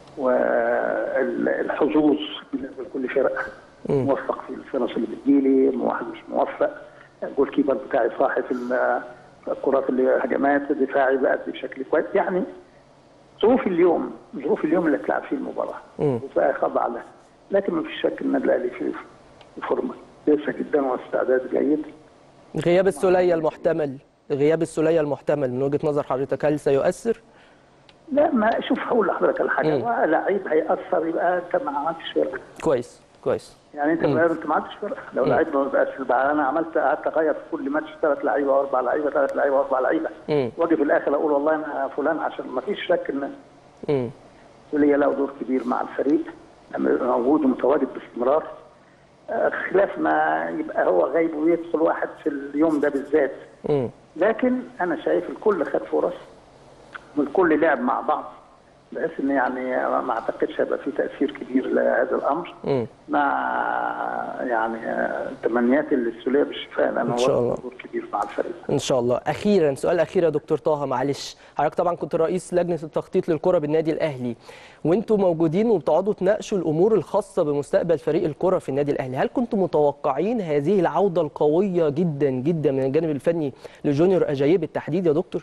والحظوظ بالنسبه لكل فرقه موفق في الفرص اللي بتجيلي واحد مش موفق الجول كيبر بتاعي صاحي في ال- الكرات اللي هجمات دفاعي بأدي بشكل كويس يعني ظروف اليوم ظروف اليوم اللي تلعب فيه المباراه مم. وفيها خضع له لكن ما فيش شك ان النادي الاهلي في في فورمه كويسه جدا واستعداد جيد غياب السوليه المحتمل غياب السوليه المحتمل من وجهه نظر حضرتك هل سيؤثر؟ لا ما شوف هقول لحضرتك على حاجه مم. هو لعيب هيأثر يبقى انت ما عملتش فرقه كويس كويس يعني انت مم. بقى انت ما عملتش فرقه لو لعيب ما بقاش بقى انا عملت قعدت اغير في كل ماتش ثلاث لعيبه واربع لعيبه ثلاث لعيبه واربع لعيبه مم. واجي في الاخر اقول والله انا فلان عشان ما فيش شك ان مم. سوليه له دور كبير مع الفريق لما يبقى موجود ومتواجد باستمرار آه، خلاف ما يبقى هو غايب ويدخل واحد في اليوم ده بالذات مم. لكن انا شايف الكل خد فرص والكل لعب مع بعض بحيث ان يعني ما اعتقدش هيبقى في تاثير كبير لهذا الامر مم. مع يعني آه، تمنياتي للسوليه بالشفاء لانه إن شاء هو الله. دور كبير مع الفريق ان شاء الله اخيرا سؤال اخير يا دكتور طه معلش حضرتك طبعا كنت رئيس لجنه التخطيط للكره بالنادي الاهلي وانتوا موجودين وبتقعدوا تناقشوا الامور الخاصه بمستقبل فريق الكره في النادي الاهلي هل كنتم متوقعين هذه العوده القويه جدا جدا من الجانب الفني لجونيور اجاييه بالتحديد يا دكتور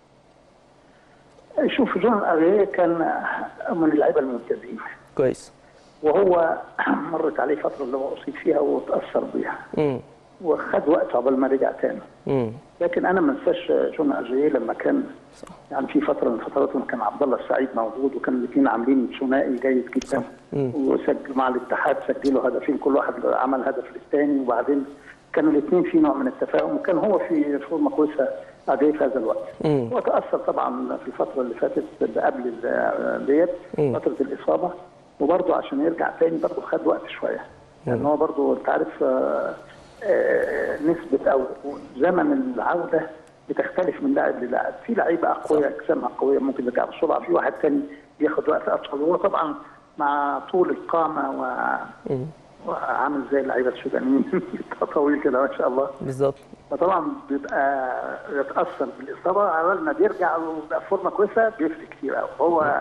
شوف جون اغيه كان من اللعيبه الممتازين كويس وهو مرت عليه فتره اللي هو اصيب فيها وتاثر بيها امم وخد وقت عقبال ما رجع تاني امم لكن انا ما انساش جون اجاييه لما كان يعني في فتره من فترات لما كان عبد الله السعيد موجود وكان الاثنين عاملين ثنائي جيد جدا وسجل مع الاتحاد سجلوا هدفين كل واحد عمل هدف للثاني وبعدين كانوا الاثنين في نوع من التفاهم وكان هو في فورمه كويسه أجاييه في هذا الوقت مم. هو تاثر طبعا في الفتره اللي فاتت اللي قبل ال- ديت مم. فتره الاصابه وبرضه عشان يرجع تاني برضه خد وقت شويه لان هو برضه انت عارف آه، آه، نسبه او زمن العوده بتختلف من لاعب للاعب في لعيبه اقوياء اجسامها قويه ممكن يرجع بسرعه في واحد تاني بياخد وقت اطول وهو طبعا مع طول القامه و مم. وعامل زي اللعيبه السودانيين طويل كده ما شاء الله بالظبط فطبعا بيبقى يتاثر بالاصابه على ما بيرجع ويبقى فورمه كويسه بيفرق كتير قوي هو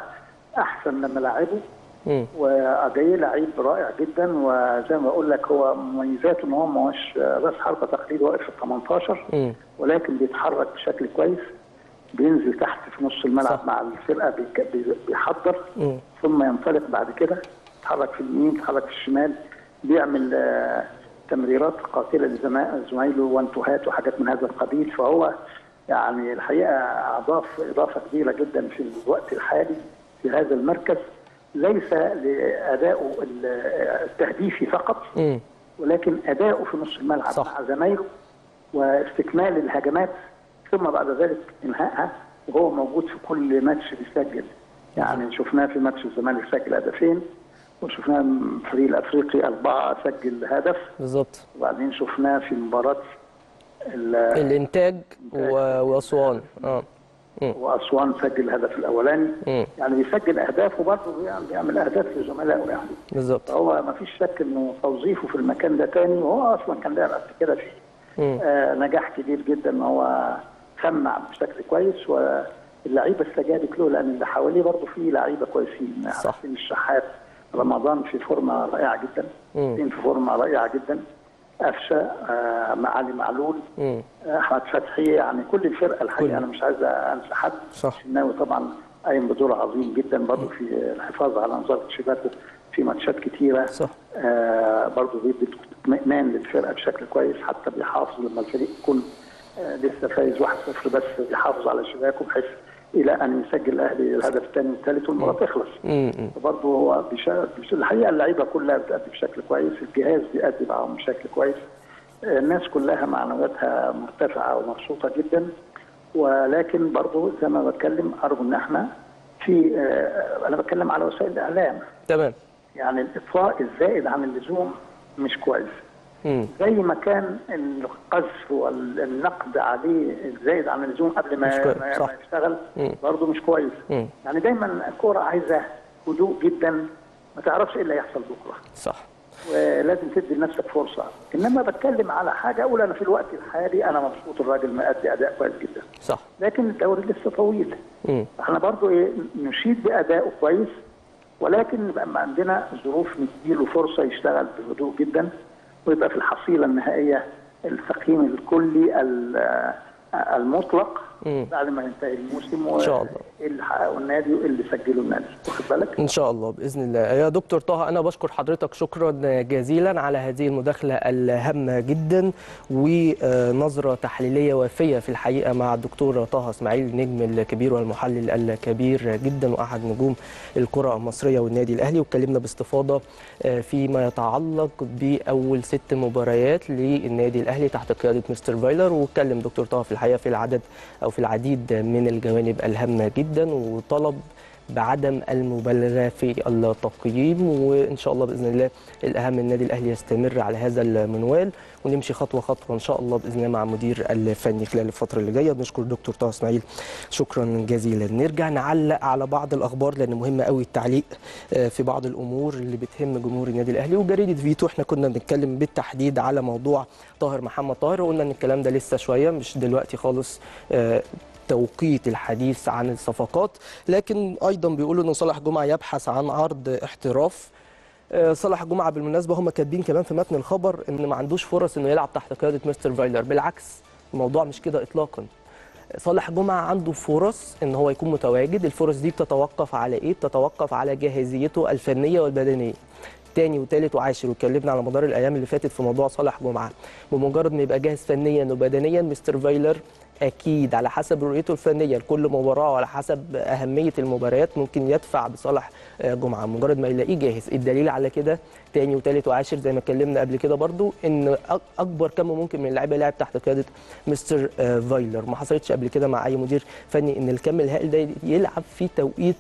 احسن لما لعبه مم. وجاي لعيب رائع جدا وزي ما بقول لك هو مميزاته ان هو ما هوش راس حربه تقليد واقف في ال 18 مم. ولكن بيتحرك بشكل كويس بينزل تحت في نص الملعب صح. مع الفرقه بيك- بي- بيحضر مم. ثم ينطلق بعد كده يتحرك في اليمين يتحرك في الشمال بيعمل آه، تمريرات قاتله لزمايله وانتوهات وحاجات من هذا القبيل فهو يعني الحقيقه اضاف اضافه كبيره جدا في الوقت الحالي في هذا المركز ليس لادائه ال- التهديفي فقط مم. ولكن اداؤه في نص الملعب صح. مع زمايله واستكمال الهجمات ثم بعد ذلك انهائها وهو موجود في كل ماتش بيسجل يعني شفناه في ماتش الزمالك سجل هدفين وشفناه الفريق الافريقي اربعه سجل هدف بالظبط وبعدين شفناه في مباراه ال- الانتاج و- واسوان اه واسوان سجل الهدف الاولاني مم. يعني بيسجل اهداف وبرضه بيعمل- بيعمل اهداف لزملائه يعني بالظبط فهو ما فيش شك انه توظيفه في المكان ده تاني وهو اصلا كان لاعب قبل كده فيه مم. آه نجاح كبير جدا ان هو خمع بشكل كويس واللعيبه استجابت له لان اللي حواليه برضه فيه لعيبه كويسين صح. حسين الشحات رمضان في فورمه رائعه جدا مم. حسين في فورمه رائعه جدا قفشه آه مع علي معلول مم. آه، احمد فتحي يعني كل الفرقه كل. الحقيقه انا مش عايز انسى حد صح. الشناوي طبعا قايم بدور عظيم جدا برضه في الحفاظ على نظاره شباكه في ماتشات كتيره صح. آه برضه بيدي اطمئنان للفرقه بشكل كويس حتى بيحافظ لما الفريق يكون آه لسه فايز 1-0 بس بيحافظ على شباكه بحيث الى ان يسجل الاهلي الهدف الثاني والثالث والمباراه تخلص مم. مم. برضه هو بيشا... بيش- الحقيقه اللعيبه كلها بتأدي بشكل كويس الجهاز بيأدي معاهم بشكل كويس آه، الناس كلها معنوياتها مرتفعه ومبسوطه جدا ولكن برضه زي ما بتكلم ارجو ان احنا في آه، انا بتكلم على وسائل الاعلام تمام يعني الاطفاء الزائد عن اللزوم مش كويس مم. زي ما كان القذف والنقد عليه الزايد عن اللزوم قبل مش ما, كويس، ما, صح. ما يشتغل مم. برضه مش كويس مم. يعني دايما الكوره عايزه هدوء جدا ما تعرفش ايه اللي هيحصل بكره صح ولازم تدي لنفسك فرصه انما بتكلم على حاجه اقول انا في الوقت الحالي انا مبسوط الراجل مأدي اداء كويس جدا صح لكن الدوري لسه طويل مم. احنا برضو ايه نشيد بادائه كويس ولكن يبقى ما عندنا ظروف نديله فرصه يشتغل بهدوء جدا ويبقى في الحصيله النهائيه التقييم الكلي ال- المطلق مم. بعد ما ينتهي الموسم إن شاء الله. وايه اللي حققه النادي وايه اللي سجله النادي واخد بالك؟ ان شاء الله باذن الله يا دكتور طه انا بشكر حضرتك شكرا جزيلا على هذه المداخله الهامه جدا ونظره تحليليه وافيه في الحقيقه مع الدكتور طه اسماعيل النجم الكبير والمحلل الكبير جدا واحد نجوم الكره المصريه والنادي الاهلي واتكلمنا باستفاضه فيما يتعلق باول ست مباريات للنادي الاهلي تحت قياده مستر فايلر واتكلم دكتور طه في الحقيقه في العدد او في العديد من الجوانب الهامه جدا وطلب بعدم المبالغه في التقييم وان شاء الله باذن الله الاهم النادي الاهلي يستمر على هذا المنوال ونمشي خطوه خطوه ان شاء الله باذن الله مع المدير الفني خلال الفتره اللي جايه بنشكر الدكتور طه اسماعيل شكرا جزيلا نرجع نعلق على بعض الاخبار لان مهم قوي التعليق في بعض الامور اللي بتهم جمهور النادي الاهلي وجريده فيتو احنا كنا بنتكلم بالتحديد على موضوع طاهر محمد طاهر وقلنا ان الكلام ده لسه شويه مش دلوقتي خالص توقيت الحديث عن الصفقات لكن ايضا بيقولوا ان صالح جمعه يبحث عن عرض احتراف صالح جمعه بالمناسبه هم كاتبين كمان في متن الخبر ان ما عندوش فرص انه يلعب تحت قياده مستر فايلر بالعكس الموضوع مش كده اطلاقا صالح جمعه عنده فرص ان هو يكون متواجد الفرص دي بتتوقف على ايه بتتوقف على جاهزيته الفنيه والبدنيه تاني وتالت وعاشر واتكلمنا على مدار الايام اللي فاتت في موضوع صالح جمعه بمجرد ما يبقى جاهز فنيا وبدنيا مستر فايلر اكيد على حسب رؤيته الفنيه لكل مباراه وعلى حسب اهميه المباريات ممكن يدفع بصالح جمعه مجرد ما يلاقيه جاهز الدليل على كده تاني وتالت وعاشر زي ما اتكلمنا قبل كده برضو ان اكبر كم ممكن من اللعيبه لعب تحت قياده مستر فايلر ما حصلتش قبل كده مع اي مدير فني ان الكم الهائل ده يلعب في توقيت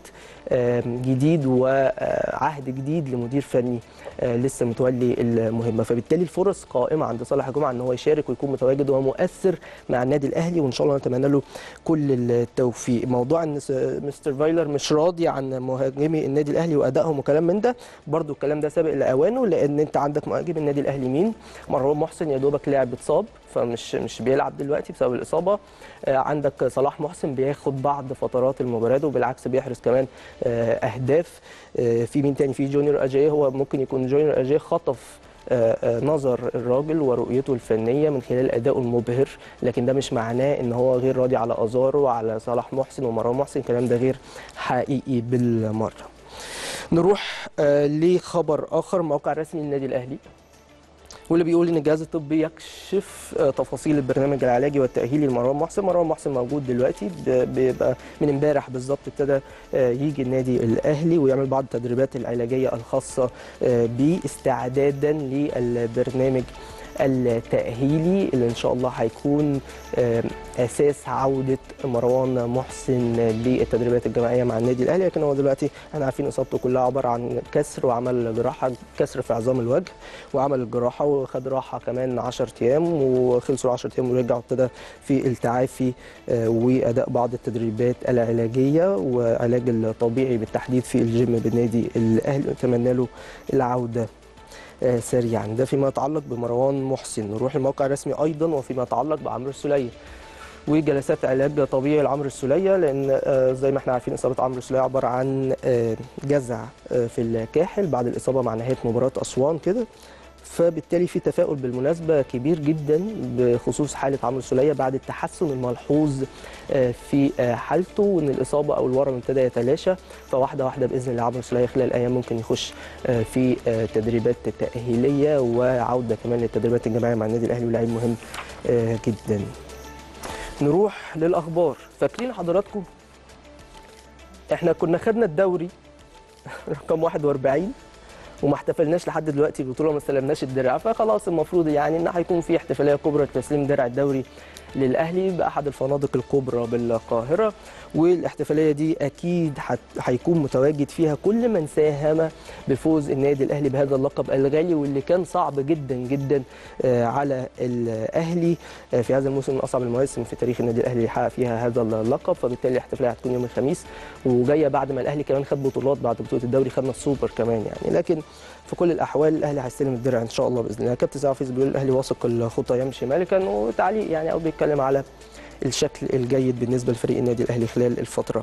جديد وعهد جديد لمدير فني لسه متولي المهمه فبالتالي الفرص قائمه عند صالح جمعه ان هو يشارك ويكون متواجد ومؤثر مع النادي الاهلي وان شاء الله نتمنى له كل التوفيق موضوع ان س- مستر فايلر مش راضي عن مهاجمي النادي الاهلي وادائهم وكلام من ده برضو الكلام ده سابق لاوانه لان انت عندك مهاجم النادي الاهلي مين مروان محسن يا دوبك لاعب اتصاب فمش مش بيلعب دلوقتي بسبب الاصابه آه، عندك صلاح محسن بياخد بعض فترات المباريات وبالعكس بيحرز كمان آه، اهداف آه، في مين تاني في جونيور اجاي هو ممكن يكون جونيور اجاي خطف آه، آه، نظر الراجل ورؤيته الفنيه من خلال ادائه المبهر لكن ده مش معناه ان هو غير راضي على ازاره وعلى صلاح محسن ومروان محسن الكلام ده غير حقيقي بالمره نروح آه، لخبر اخر موقع رسمي للنادي الاهلي واللي بيقول ان الجهاز الطبي يكشف آه، تفاصيل البرنامج العلاجي والتاهيلي لمروان محسن مروان محسن موجود دلوقتي ب- بيبقى من امبارح بالظبط ابتدى آه، يجي النادي الاهلي ويعمل بعض التدريبات العلاجيه الخاصه آه، بيه استعدادا للبرنامج التأهيلي اللي إن شاء الله هيكون آه، أساس عودة مروان محسن للتدريبات الجماعية مع النادي الأهلي لكن هو دلوقتي احنا عارفين إصابته كلها عبارة عن كسر وعمل جراحة كسر في عظام الوجه وعمل الجراحة وخد راحة كمان 10 أيام وخلصوا 10 أيام ورجع وابتدى في التعافي آه، وأداء بعض التدريبات العلاجية وعلاج الطبيعي بالتحديد في الجيم بالنادي الأهلي نتمنى له العودة آه، سريعا ده فيما يتعلق بمروان محسن نروح الموقع الرسمي ايضا وفيما يتعلق بعمرو السوليه وجلسات علاج طبيعي لعمرو السوليه لان آه، زي ما احنا عارفين اصابه عمرو السوليه عباره عن آه، جزع آه، في الكاحل بعد الاصابه مع نهايه مباراه اسوان كده فبالتالي في تفاؤل بالمناسبه كبير جدا بخصوص حاله عمرو السوليه بعد التحسن الملحوظ آه، في آه، حالته وان الاصابه او الورم ابتدى يتلاشى فواحده واحده باذن الله عمرو السوليه خلال ايام ممكن يخش آه، في آه، تدريبات تاهيليه وعوده كمان للتدريبات الجماعيه مع النادي الاهلي ولاعيب مهم آه، جدا. نروح للاخبار فاكرين حضراتكم احنا كنا خدنا الدوري رقم 41 وما احتفلناش لحد دلوقتي بالبطوله وما استلمناش الدرع فخلاص المفروض يعني ان هيكون في احتفاليه كبرى لتسليم درع الدوري للاهلي باحد الفنادق الكبرى بالقاهره والاحتفاليه دي اكيد هت- هيكون متواجد فيها كل من ساهم بفوز النادي الاهلي بهذا اللقب الغالي واللي كان صعب جدا جدا آه، على الاهلي آه، في هذا الموسم من اصعب المواسم في تاريخ النادي الاهلي اللي حقق فيها هذا اللقب فبالتالي الاحتفاليه هتكون يوم الخميس وجايه بعد ما الاهلي كمان خد بطولات بعد بطوله الدوري خدنا السوبر كمان يعني لكن في كل الاحوال الاهلي هيستلم الدرع ان شاء الله باذن الله كابتن سعد حفيظ بيقول الاهلي واثق الخطى يمشي مالكا وتعليق يعني او بيتكلم على الشكل الجيد بالنسبه لفريق النادي الاهلي خلال الفتره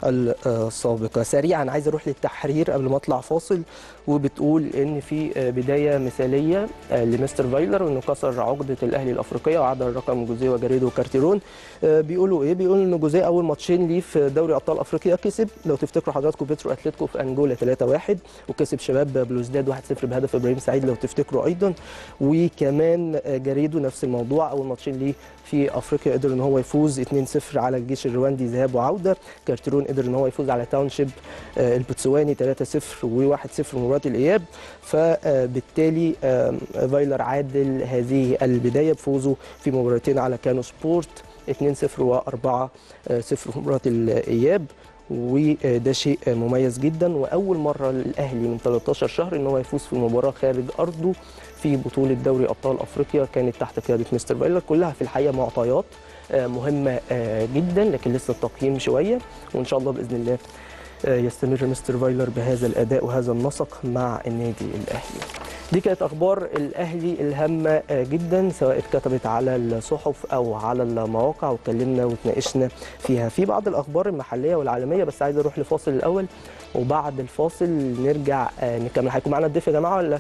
السابقه سريعا عايز اروح للتحرير قبل ما اطلع فاصل وبتقول ان في بدايه مثاليه لمستر فايلر وانه كسر عقده الاهلي الافريقيه وعدل رقم جوزيه وجاريدو وكارتيرون بيقولوا ايه بيقولوا ان جوزيه اول ماتشين ليه في دوري ابطال افريقيا كسب لو تفتكروا حضراتكم بيترو اتلتيكو في انجولا 3-1 وكسب شباب بلوزداد 1-0 بهدف ابراهيم سعيد لو تفتكروا ايضا وكمان جاريدو نفس الموضوع اول ماتشين ليه في افريقيا قدر ان هو يفوز 2-0 على الجيش الرواندي ذهاب وعوده كارتيرون قدر ان هو يفوز على تاونشيب آه، البوتسواني 3-0 و1-0 مباراه الاياب فبالتالي آه، فايلر عادل هذه البدايه بفوزه في مباراتين على كانو سبورت 2-0 و4-0 في مباراه الاياب وده شيء مميز جدا واول مره للاهلي من 13 شهر ان هو يفوز في مباراه خارج ارضه في بطوله دوري ابطال افريقيا كانت تحت قياده مستر فايلر كلها في الحقيقه معطيات آه، مهمه آه، جدا لكن لسه التقييم شويه وان شاء الله باذن الله آه، يستمر مستر فايلر بهذا الاداء وهذا النسق مع النادي الاهلي. دي كانت اخبار الاهلي الهامه آه، جدا سواء اتكتبت على الصحف او على المواقع واتكلمنا واتناقشنا فيها في بعض الاخبار المحليه والعالميه بس عايز اروح لفاصل الاول وبعد الفاصل نرجع آه، نكمل هيكون معانا الضيف يا جماعه ولا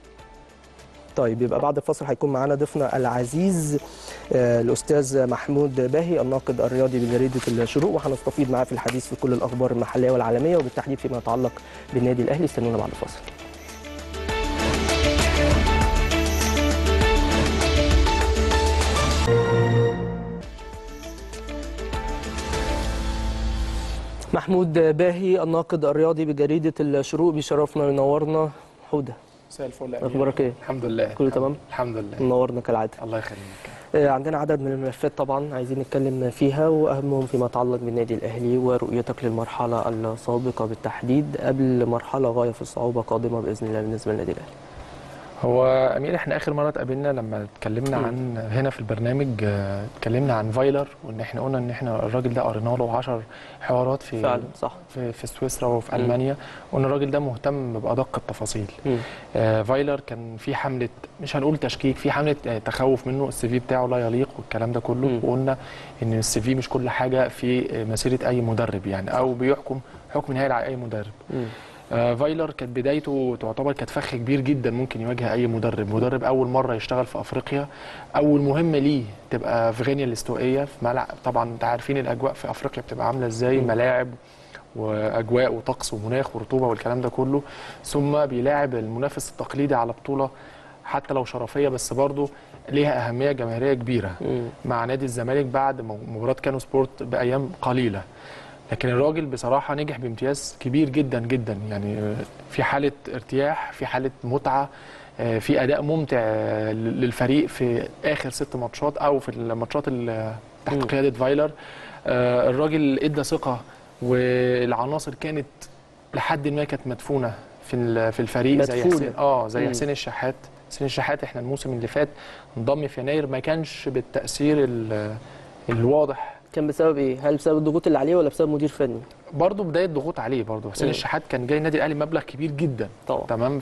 طيب يبقى بعد الفاصل هيكون معانا ضيفنا العزيز آه، الاستاذ محمود باهي الناقد الرياضي بجريده الشروق وهنستفيض معاه في الحديث في كل الاخبار المحليه والعالميه وبالتحديد فيما يتعلق بالنادي الاهلي استنونا بعد الفاصل محمود باهي الناقد الرياضي بجريده الشروق بيشرفنا وينورنا حوده مساء الفل يا أمير. اخبارك ايه الحمد لله كله تمام؟ الحمد لله منورنا كالعاده الله يخليك آه، عندنا عدد من الملفات طبعا عايزين نتكلم فيها واهمهم فيما يتعلق بالنادي الاهلي ورؤيتك للمرحله السابقه بالتحديد قبل مرحله غايه في الصعوبه قادمه باذن الله بالنسبه للنادي الاهلي هو امير احنا اخر مره اتقابلنا لما اتكلمنا عن هنا في البرنامج آه، اتكلمنا عن فايلر وان احنا قلنا ان احنا الراجل ده قرينا له 10 حوارات في فعلا صح في, في سويسرا وفي مم. المانيا وان الراجل ده مهتم بادق التفاصيل مم. آه فايلر كان في حمله مش هنقول تشكيك في حمله آه تخوف منه السي في بتاعه لا يليق والكلام ده كله مم. وقلنا ان السي في مش كل حاجه في آه، مسيره اي مدرب يعني او بيحكم حكم نهائي على اي مدرب مم. آه، فايلر كانت بدايته تعتبر كانت فخ كبير جدا ممكن يواجه اي مدرب مدرب اول مره يشتغل في افريقيا اول مهمه ليه تبقى في غينيا الاستوائيه في ملعب طبعا انت عارفين الاجواء في افريقيا بتبقى عامله ازاي مم. ملاعب واجواء وطقس ومناخ ورطوبه والكلام ده كله ثم بيلاعب المنافس التقليدي على بطوله حتى لو شرفيه بس برضه ليها اهميه جماهيريه كبيره مم. مع نادي الزمالك بعد مباراه كانو سبورت بايام قليله لكن الراجل بصراحه نجح بامتياز كبير جدا جدا يعني آه، في حاله ارتياح في حاله متعه آه، في اداء ممتع آه، للفريق في اخر ست ماتشات او في الماتشات اللي تحت مم. قياده فايلر آه، الراجل ادى ثقه والعناصر كانت لحد ما كانت مدفونه في ال- في الفريق زي مدفونة. حسين اه زي مم. حسين الشحات حسين الشحات احنا الموسم اللي فات انضم في يناير ما كانش بالتاثير ال- الواضح كان بسبب ايه؟ هل بسبب الضغوط اللي عليه ولا بسبب مدير فني؟ برضه بدايه ضغوط عليه برضه حسين مم. الشحات كان جاي النادي الاهلي مبلغ كبير جدا طبعا تمام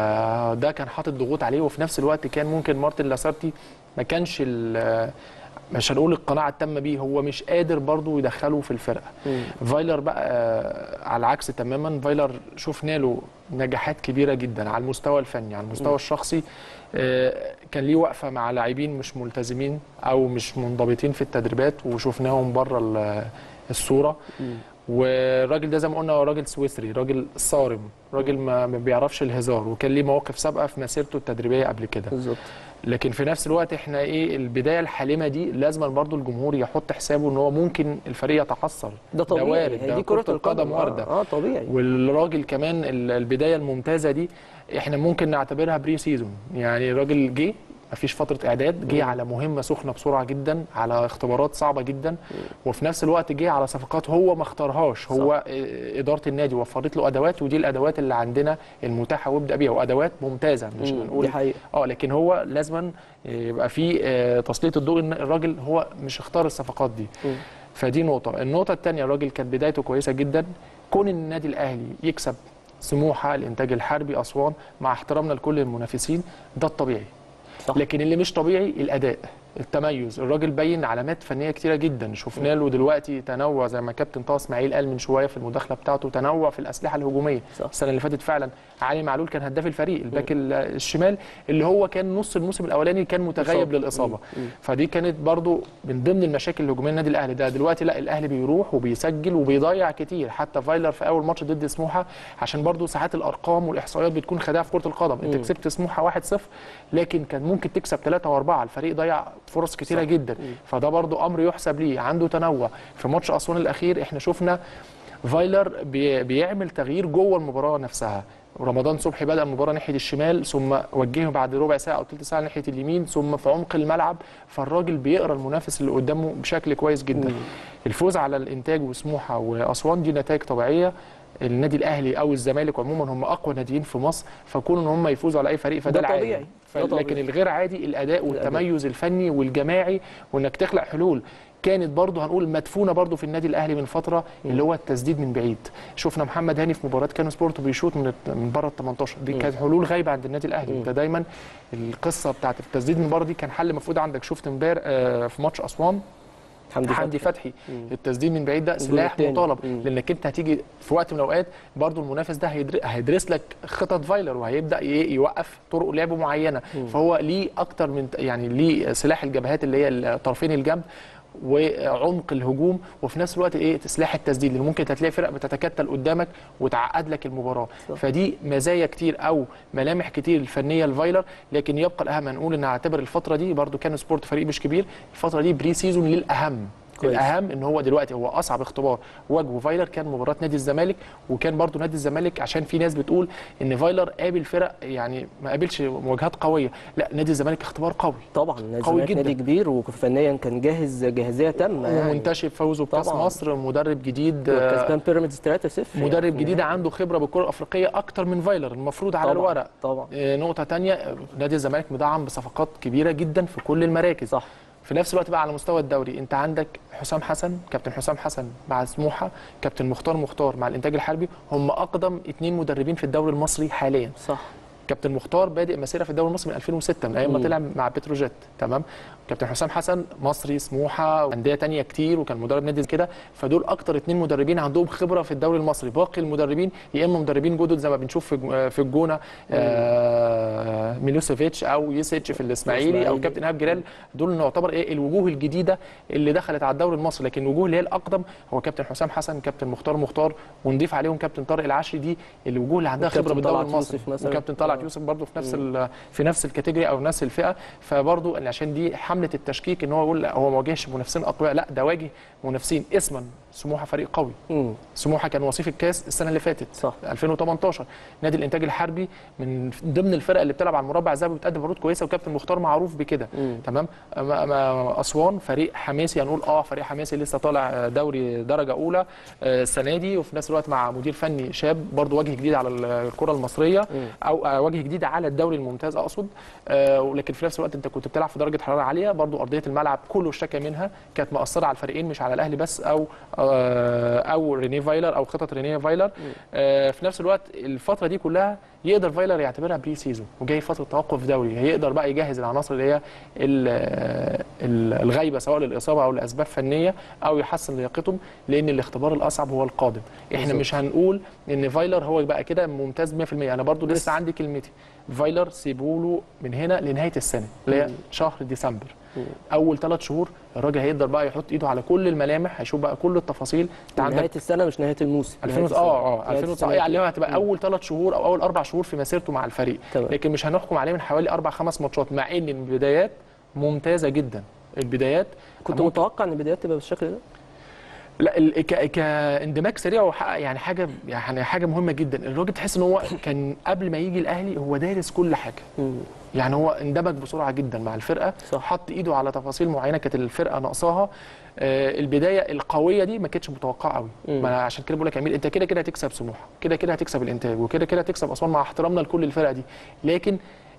فده كان حاطط ضغوط عليه وفي نفس الوقت كان ممكن مارتن لاسارتي ما كانش ال- مش هنقول القناعه التامه بيه هو مش قادر برضه يدخله في الفرقه مم. فايلر بقى آه، على العكس تماما فايلر شفنا له نجاحات كبيره جدا على المستوى الفني على المستوى مم. الشخصي آه، كان ليه وقفه مع لاعبين مش ملتزمين او مش منضبطين في التدريبات وشفناهم بره ال- الصوره مم. والراجل ده زي ما قلنا هو راجل سويسري راجل صارم راجل ما ما بيعرفش الهزار وكان ليه مواقف سابقه في مسيرته التدريبيه قبل كده بالظبط لكن في نفس الوقت احنا ايه البدايه الحالمه دي لازم برضو الجمهور يحط حسابه ان هو ممكن الفريق يتعثر ده طبيعي وارد هي ده دي كرة القدم وارده اه, آه طبيعي والراجل كمان ال- البدايه الممتازه دي احنا ممكن نعتبرها بري سيزون يعني الراجل جه مفيش فتره اعداد جه مم. على مهمه سخنه بسرعه جدا على اختبارات صعبه جدا وفي نفس الوقت جه على صفقات هو ما اختارهاش هو اه، اداره النادي وفرت له ادوات ودي الادوات اللي عندنا المتاحه وابدا بيها وادوات ممتازه مش مم. هنقول دي حقيقة اه لكن هو لازما يبقى في اه، تسليط الضوء ان الراجل هو مش اختار الصفقات دي مم. فدي نقطة، النقطة الثانية الراجل كانت بدايته كويسة جدا، كون إن النادي الأهلي يكسب سموحة الإنتاج الحربي أسوان مع احترامنا لكل المنافسين ده الطبيعي. صح. لكن اللي مش طبيعي الأداء، التميز، الراجل بين علامات فنية كتيرة جدا، شفنا له دلوقتي تنوع زي ما كابتن طه إسماعيل قال من شوية في المداخلة بتاعته تنوع في الأسلحة الهجومية. صح. السنة اللي فاتت فعلا علي معلول كان هداف الفريق، الباك ال- الشمال اللي هو كان نص الموسم الأولاني كان متغيب مصاب. للإصابة. مم. فدي كانت برضو من ضمن المشاكل الهجوميه النادي الاهلي ده دلوقتي لا الاهلي بيروح وبيسجل وبيضيع كتير حتى فايلر في اول ماتش ضد سموحه عشان برضو ساعات الارقام والاحصائيات بتكون خداع في كره القدم انت مم. كسبت سموحه 1-0 لكن كان ممكن تكسب 3 و4 الفريق ضيع فرص كتيره صح. جدا مم. فده برضو امر يحسب ليه عنده تنوع في ماتش اسوان الاخير احنا شفنا فايلر بي بيعمل تغيير جوه المباراه نفسها رمضان صبحي بدا المباراه ناحيه الشمال ثم وجهه بعد ربع ساعه او ثلث ساعه ناحيه اليمين ثم في عمق الملعب فالراجل بيقرا المنافس اللي قدامه بشكل كويس جدا مم. الفوز على الانتاج وسموحه واسوان دي نتائج طبيعيه النادي الاهلي او الزمالك عموما هم اقوى ناديين في مصر فكون ان هم يفوزوا على اي فريق فده ده العادي طبيعي. ف- ده طبيعي. لكن الغير عادي الاداء والتميز الفني والجماعي وانك تخلق حلول كانت برضه هنقول مدفونه برضه في النادي الاهلي من فتره اللي هو التسديد من بعيد شفنا محمد هاني في مباراه كانو سبورت بيشوط من الت- من بره ال 18 دي مم. كانت حلول غايبه عند النادي الاهلي مم. انت دايما القصه بتاعت التسديد من بره دي كان حل مفروض عندك شفت امبارح آه، في ماتش اسوان حمدي حمدي فتحي مم. التسديد من بعيد ده الجول سلاح التاني. مطالب مم. لانك انت هتيجي في وقت من الاوقات برضو المنافس ده هيدر- هيدرس لك خطط فايلر وهيبدا ي- يوقف طرق لعب معينه مم. فهو ليه اكتر من يعني ليه سلاح الجبهات اللي هي طرفين الجنب وعمق الهجوم وفي نفس الوقت ايه سلاح التسديد اللي ممكن هتلاقي فرق بتتكتل قدامك وتعقد لك المباراه صح. فدي مزايا كتير او ملامح كتير الفنيه لفايلر لكن يبقى الاهم نقول ان اعتبر الفتره دي برضو كان سبورت فريق مش كبير الفتره دي بري سيزون للاهم كويس. الاهم ان هو دلوقتي هو اصعب اختبار واجهه فايلر كان مباراه نادي الزمالك وكان برضو نادي الزمالك عشان في ناس بتقول ان فايلر قابل فرق يعني ما قابلش مواجهات قويه لا نادي الزمالك اختبار قوي طبعا نادي قوي الزمالك جدا. نادي كبير وفنيا كان جاهز جاهزيه تامه يعني ومنتشر فوزه بكاس طبعاً. مصر مدرب جديد آه، كسبان بيراميدز 3-0 مدرب يعني. جديد عنده خبره بالكره الافريقيه اكتر من فايلر المفروض على طبعاً، الورق طبعا آه، نقطه تانية آه، نادي الزمالك مدعم بصفقات كبيره جدا في كل المراكز صح في نفس الوقت بقى على مستوى الدوري انت عندك حسام حسن كابتن حسام حسن مع سموحه كابتن مختار مختار مع الانتاج الحربي هم اقدم اثنين مدربين في الدوري المصري حاليا صح كابتن مختار بادئ مسيره في الدوري المصري من 2006 من ايام ما مم. طلع مع بتروجيت تمام كابتن حسام حسن مصري سموحه وانديه تانية كتير وكان مدرب نادي كده فدول اكتر اتنين مدربين عندهم خبره في الدوري المصري باقي المدربين يا اما مدربين جدد زي ما بنشوف في في الجونه آه ميلوسيفيتش او يوسيتش في الاسماعيلي او الإسماعيلي. كابتن ايهاب جلال دول نعتبر ايه الوجوه الجديده اللي دخلت على الدوري المصري لكن الوجوه اللي هي الاقدم هو كابتن حسام حسن كابتن مختار مختار ونضيف عليهم كابتن طارق العشري دي الوجوه اللي عندها وكابتن خبره بالدوري طلعت المصري يوسف مثلاً. وكابتن طلعت آه. يوسف برضه في نفس ال- في نفس الكاتيجوري او نفس الفئه فبرضه إن عشان دي حمله التشكيك ان هو يقول لا هو ما واجهش منافسين اقوياء لا ده واجه منافسين اسما سموحه فريق قوي امم سموحه كان وصيف الكاس السنه اللي فاتت صح 2018 نادي الانتاج الحربي من ضمن الفرق اللي بتلعب على المربع الذهبي وبتقدم عروض كويسه وكابتن مختار معروف بكده مم. تمام أما- أما اسوان فريق حماسي هنقول اه فريق حماسي لسه طالع دوري درجه اولى آه، السنه دي وفي نفس الوقت مع مدير فني شاب برضه وجه جديد على الكره المصريه او آه، وجه جديد على الدوري الممتاز اقصد آه، ولكن في نفس الوقت انت كنت بتلعب في درجه حراره عاليه برضه ارضيه الملعب كله اشتكى منها كانت مأثره على الفريقين مش على الاهلي بس او آه، او ريني فايلر او خطط ريني فايلر آه، في نفس الوقت الفتره دي كلها يقدر فايلر يعتبرها بري سيزون وجاي فتره توقف دوري هيقدر بقى يجهز العناصر اللي هي ال- ال- الغايبه سواء للاصابه او لاسباب فنيه او يحسن لياقتهم لان الاختبار الاصعب هو القادم احنا بالظبط. مش هنقول ان فايلر هو بقى كده ممتاز 100% انا برضو لسه لسه. عندي كلمتي فايلر سيبوله من هنا لنهايه السنه اللي هي شهر ديسمبر اول ثلاث شهور الراجل هيقدر بقى يحط ايده على كل الملامح هيشوف بقى كل التفاصيل انت نهايه عندك السنه مش نهايه الموسم 2000 نهاية اه اه السنة. نهاية 2009 السنة يعني كده. هو هتبقى اول ثلاث شهور او اول اربع شهور في مسيرته مع الفريق تمام. لكن مش هنحكم عليه من حوالي اربع خمس ماتشات مع ان البدايات ممتازه جدا البدايات كنت ممكن- متوقع ان البدايات تبقى بالشكل ده لا ال- ك- كاندماج سريع وحقق يعني حاجه يعني حاجه مهمه جدا الراجل تحس ان هو كان قبل ما يجي الاهلي هو دارس كل حاجه مم. يعني هو اندمج بسرعه جدا مع الفرقه صح. حط ايده على تفاصيل معينه كانت الفرقه ناقصاها آه، البدايه القويه دي ما كانتش متوقعه قوي مم. ما أنا عشان كده بقول لك يا امير انت كده كده هتكسب سموحه كده كده هتكسب الانتاج وكده كده هتكسب اسوان مع احترامنا لكل الفرق دي لكن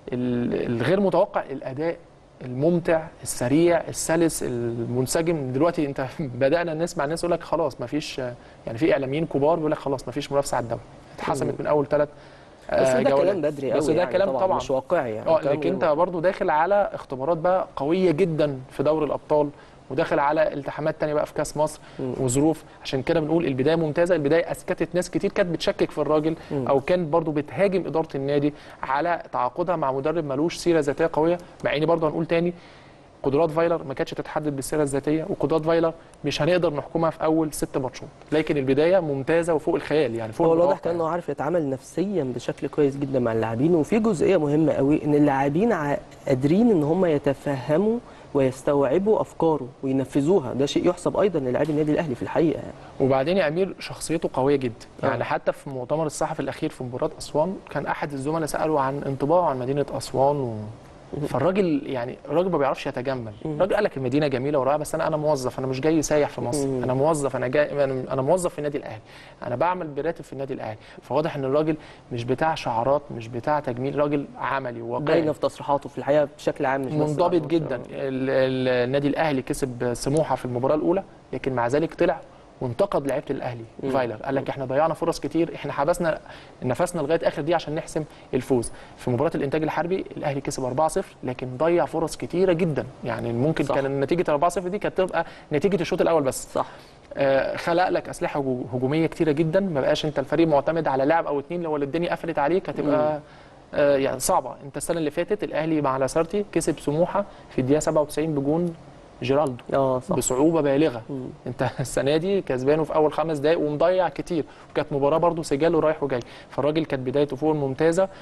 ال- الغير متوقع الاداء الممتع السريع السلس المنسجم دلوقتي انت بدانا نسمع الناس يقول لك خلاص ما فيش يعني في اعلاميين كبار بيقول لك خلاص ما فيش منافسه على الدوري اتحسمت من اول ثلاث بس ده كلام بدري قوي بس ده يعني كلام طبعا, طبعا مش واقعي يعني اه كلام لكن غير انت واقعي. برضو داخل على اختبارات بقى قويه جدا في دوري الابطال وداخل على التحامات تانية بقى في كاس مصر وظروف عشان كده بنقول البدايه ممتازه البدايه اسكتت ناس كتير كانت بتشكك في الراجل او كانت برضو بتهاجم اداره النادي على تعاقدها مع مدرب ملوش سيره ذاتيه قويه مع اني برضو هنقول تاني قدرات فايلر ما كانتش تتحدد بالسيره الذاتيه وقدرات فايلر مش هنقدر نحكمها في اول ست ماتشات لكن البدايه ممتازه وفوق الخيال يعني فوق هو الواضح المتوقع كان انه عارف يتعامل نفسيا بشكل كويس جدا مع اللاعبين وفي جزئيه مهمه قوي ان اللاعبين ع- قادرين ان هم يتفهموا ويستوعبوا افكاره وينفذوها ده شيء يحسب ايضا للاعبي النادي الاهلي في الحقيقه يعني. وبعدين يا امير شخصيته قويه جدا آه. يعني حتى في المؤتمر الصحفي الاخير في مباراه اسوان كان احد الزملاء سالوا عن انطباعه عن مدينه اسوان و... فالراجل يعني الراجل ما بيعرفش يتجمل الراجل قال لك المدينه جميله ورائعه بس انا انا موظف انا مش جاي سايح في مصر انا موظف انا جاي انا أنا موظف في النادي الاهلي انا بعمل براتب في النادي الاهلي فواضح ان الراجل مش بتاع شعارات مش بتاع تجميل راجل عملي واقعي باينه في تصريحاته في الحقيقه بشكل عام مش بس منضبط على جدا ال- ال- النادي الاهلي كسب سموحه في المباراه الاولى لكن مع ذلك طلع وانتقد لعيبه الاهلي فايلر قال لك احنا ضيعنا فرص كتير احنا حبسنا نفسنا لغايه اخر دي عشان نحسم الفوز في مباراه الانتاج الحربي الاهلي كسب 4-0 لكن ضيع فرص كتيره جدا يعني ممكن صح. كان نتيجه 4-0 دي كانت تبقى نتيجه الشوط الاول بس صح آه، خلق لك اسلحه هجو- هجوميه كتيره جدا ما بقاش انت الفريق معتمد على لاعب او اتنين لو الدنيا قفلت عليك هتبقى آه، يعني صعبه انت السنه اللي فاتت الاهلي مع لاسارتي كسب سموحه في الدقيقه 97 بجون جيرالدو اه صح بصعوبه بالغه انت السنه دي كسبانه في اول خمس دقائق ومضيع كتير وكانت مباراه برضو سجال ورايح وجاي فالراجل كانت بدايته فوق الممتازه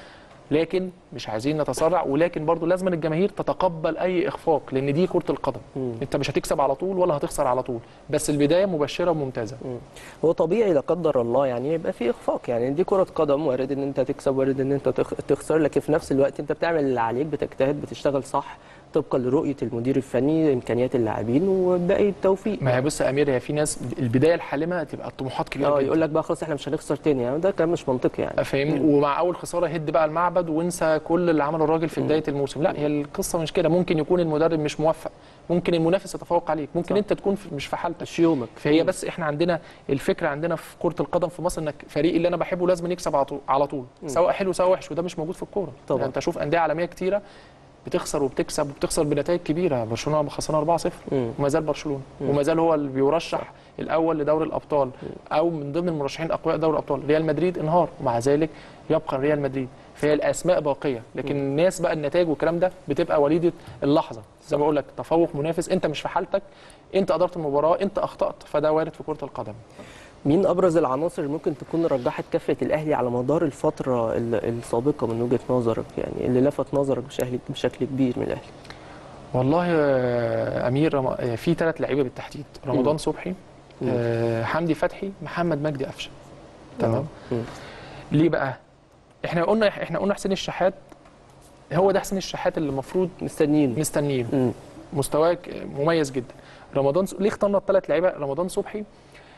لكن مش عايزين نتسرع ولكن برضو لازم الجماهير تتقبل اي اخفاق لان دي كره القدم مم. انت مش هتكسب على طول ولا هتخسر على طول بس البدايه مبشره وممتازه هو طبيعي لا قدر الله يعني يبقى في اخفاق يعني دي كره قدم وارد ان انت تكسب وارد ان انت تخ- تخسر لكن في نفس الوقت انت بتعمل اللي عليك بتجتهد بتشتغل صح طبقا لرؤيه المدير الفني امكانيات اللاعبين وباقي التوفيق ما هي بص يا امير هي في ناس البدايه الحالمه تبقى الطموحات كبيره اه جدا يقول لك بقى خلاص احنا مش هنخسر تاني يعني ده كلام مش منطقي يعني فاهمني ومع اول خساره هد بقى المعبد وانسى كل اللي عمله الراجل في بدايه الموسم لا هي القصه مش كده ممكن يكون المدرب مش موفق ممكن المنافس يتفوق عليك ممكن صح. انت تكون في- مش في حالتك مش يومك فهي بس احنا عندنا الفكره عندنا في كره القدم في مصر انك فريق اللي انا بحبه لازم يكسب على طول على طول سواء حلو سواء وحش وده مش موجود في الكوره طبعا. يعني انت شوف انديه عالميه كتيره بتخسر وبتكسب وبتخسر بنتائج كبيره برشلونه خسرنا 4-0 مم. وما زال برشلونه وما زال هو اللي بيرشح الاول لدوري الابطال او من ضمن المرشحين الاقوياء دوري الابطال ريال مدريد انهار ومع ذلك يبقى ريال مدريد فهي الاسماء باقيه لكن الناس بقى النتائج والكلام ده بتبقى وليده اللحظه زي ما بقول لك تفوق منافس انت مش في حالتك انت ادرت المباراه انت اخطات فده وارد في كره القدم مين ابرز العناصر اللي ممكن تكون رجحت كفه الاهلي على مدار الفتره ال- السابقه من وجهه نظرك يعني اللي لفت نظرك بشكل بشكل كبير من الاهلي والله يا امير رم... في ثلاث لعيبه بالتحديد رمضان مم. صبحي مم. آه، حمدي فتحي محمد مجدي قفشه تمام مم. ليه بقى احنا قلنا احنا قلنا حسين الشحات هو ده حسين الشحات اللي المفروض مستنيين مستنيين مم. مستواك مميز جدا رمضان س... ليه اخترنا الثلاث لعيبه رمضان صبحي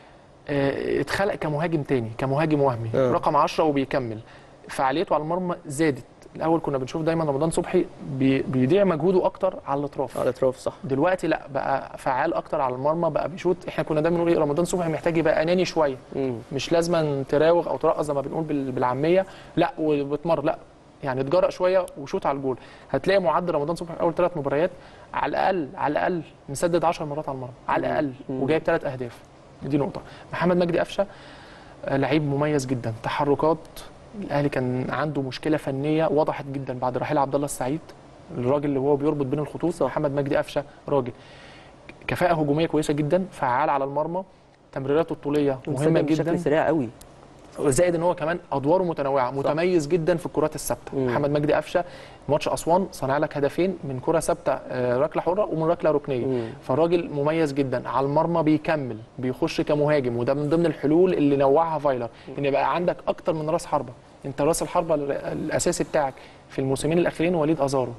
آه، اتخلق كمهاجم تاني كمهاجم وهمي آه. رقم 10 وبيكمل فعاليته على المرمى زادت الاول كنا بنشوف دايما رمضان صبحي بي... بيضيع مجهوده اكتر على الاطراف على الاطراف صح دلوقتي لا بقى فعال اكتر على المرمى بقى بيشوط احنا كنا دايما نقول ايه رمضان صبحي محتاج يبقى اناني شويه مم. مش لازما تراوغ او ترقص زي ما بنقول بال- بالعاميه لا وبتمر لا يعني اتجرأ شويه وشوط على الجول هتلاقي معدل رمضان صبحي في اول ثلاث مباريات على الاقل على الاقل مسدد 10 مرات على المرمى على الاقل مم. وجايب ثلاث اهداف دي نقطه محمد مجدي قفشه آه، لعيب مميز جدا تحركات الاهلي كان عنده مشكله فنيه وضحت جدا بعد رحيل عبد الله السعيد الراجل اللي هو بيربط بين الخطوط صح. محمد مجدي قفشه راجل كفاءه هجوميه كويسه جدا فعال على المرمى تمريراته الطوليه مهمه مسدد بشكل جدا سريع قوي زائد ان هو كمان ادواره متنوعه متميز جدا في الكرات الثابته مم. محمد مجدي قفشه ماتش اسوان صنع لك هدفين من كره ثابته آه، ركله حره ومن ركله ركنيه مم. فالراجل مميز جدا على المرمى بيكمل بيخش كمهاجم وده من ضمن الحلول اللي نوعها فايلر ان يبقى عندك اكتر من راس حربه انت راس الحربه ال- الاساسي بتاعك في الموسمين الاخيرين وليد ازارو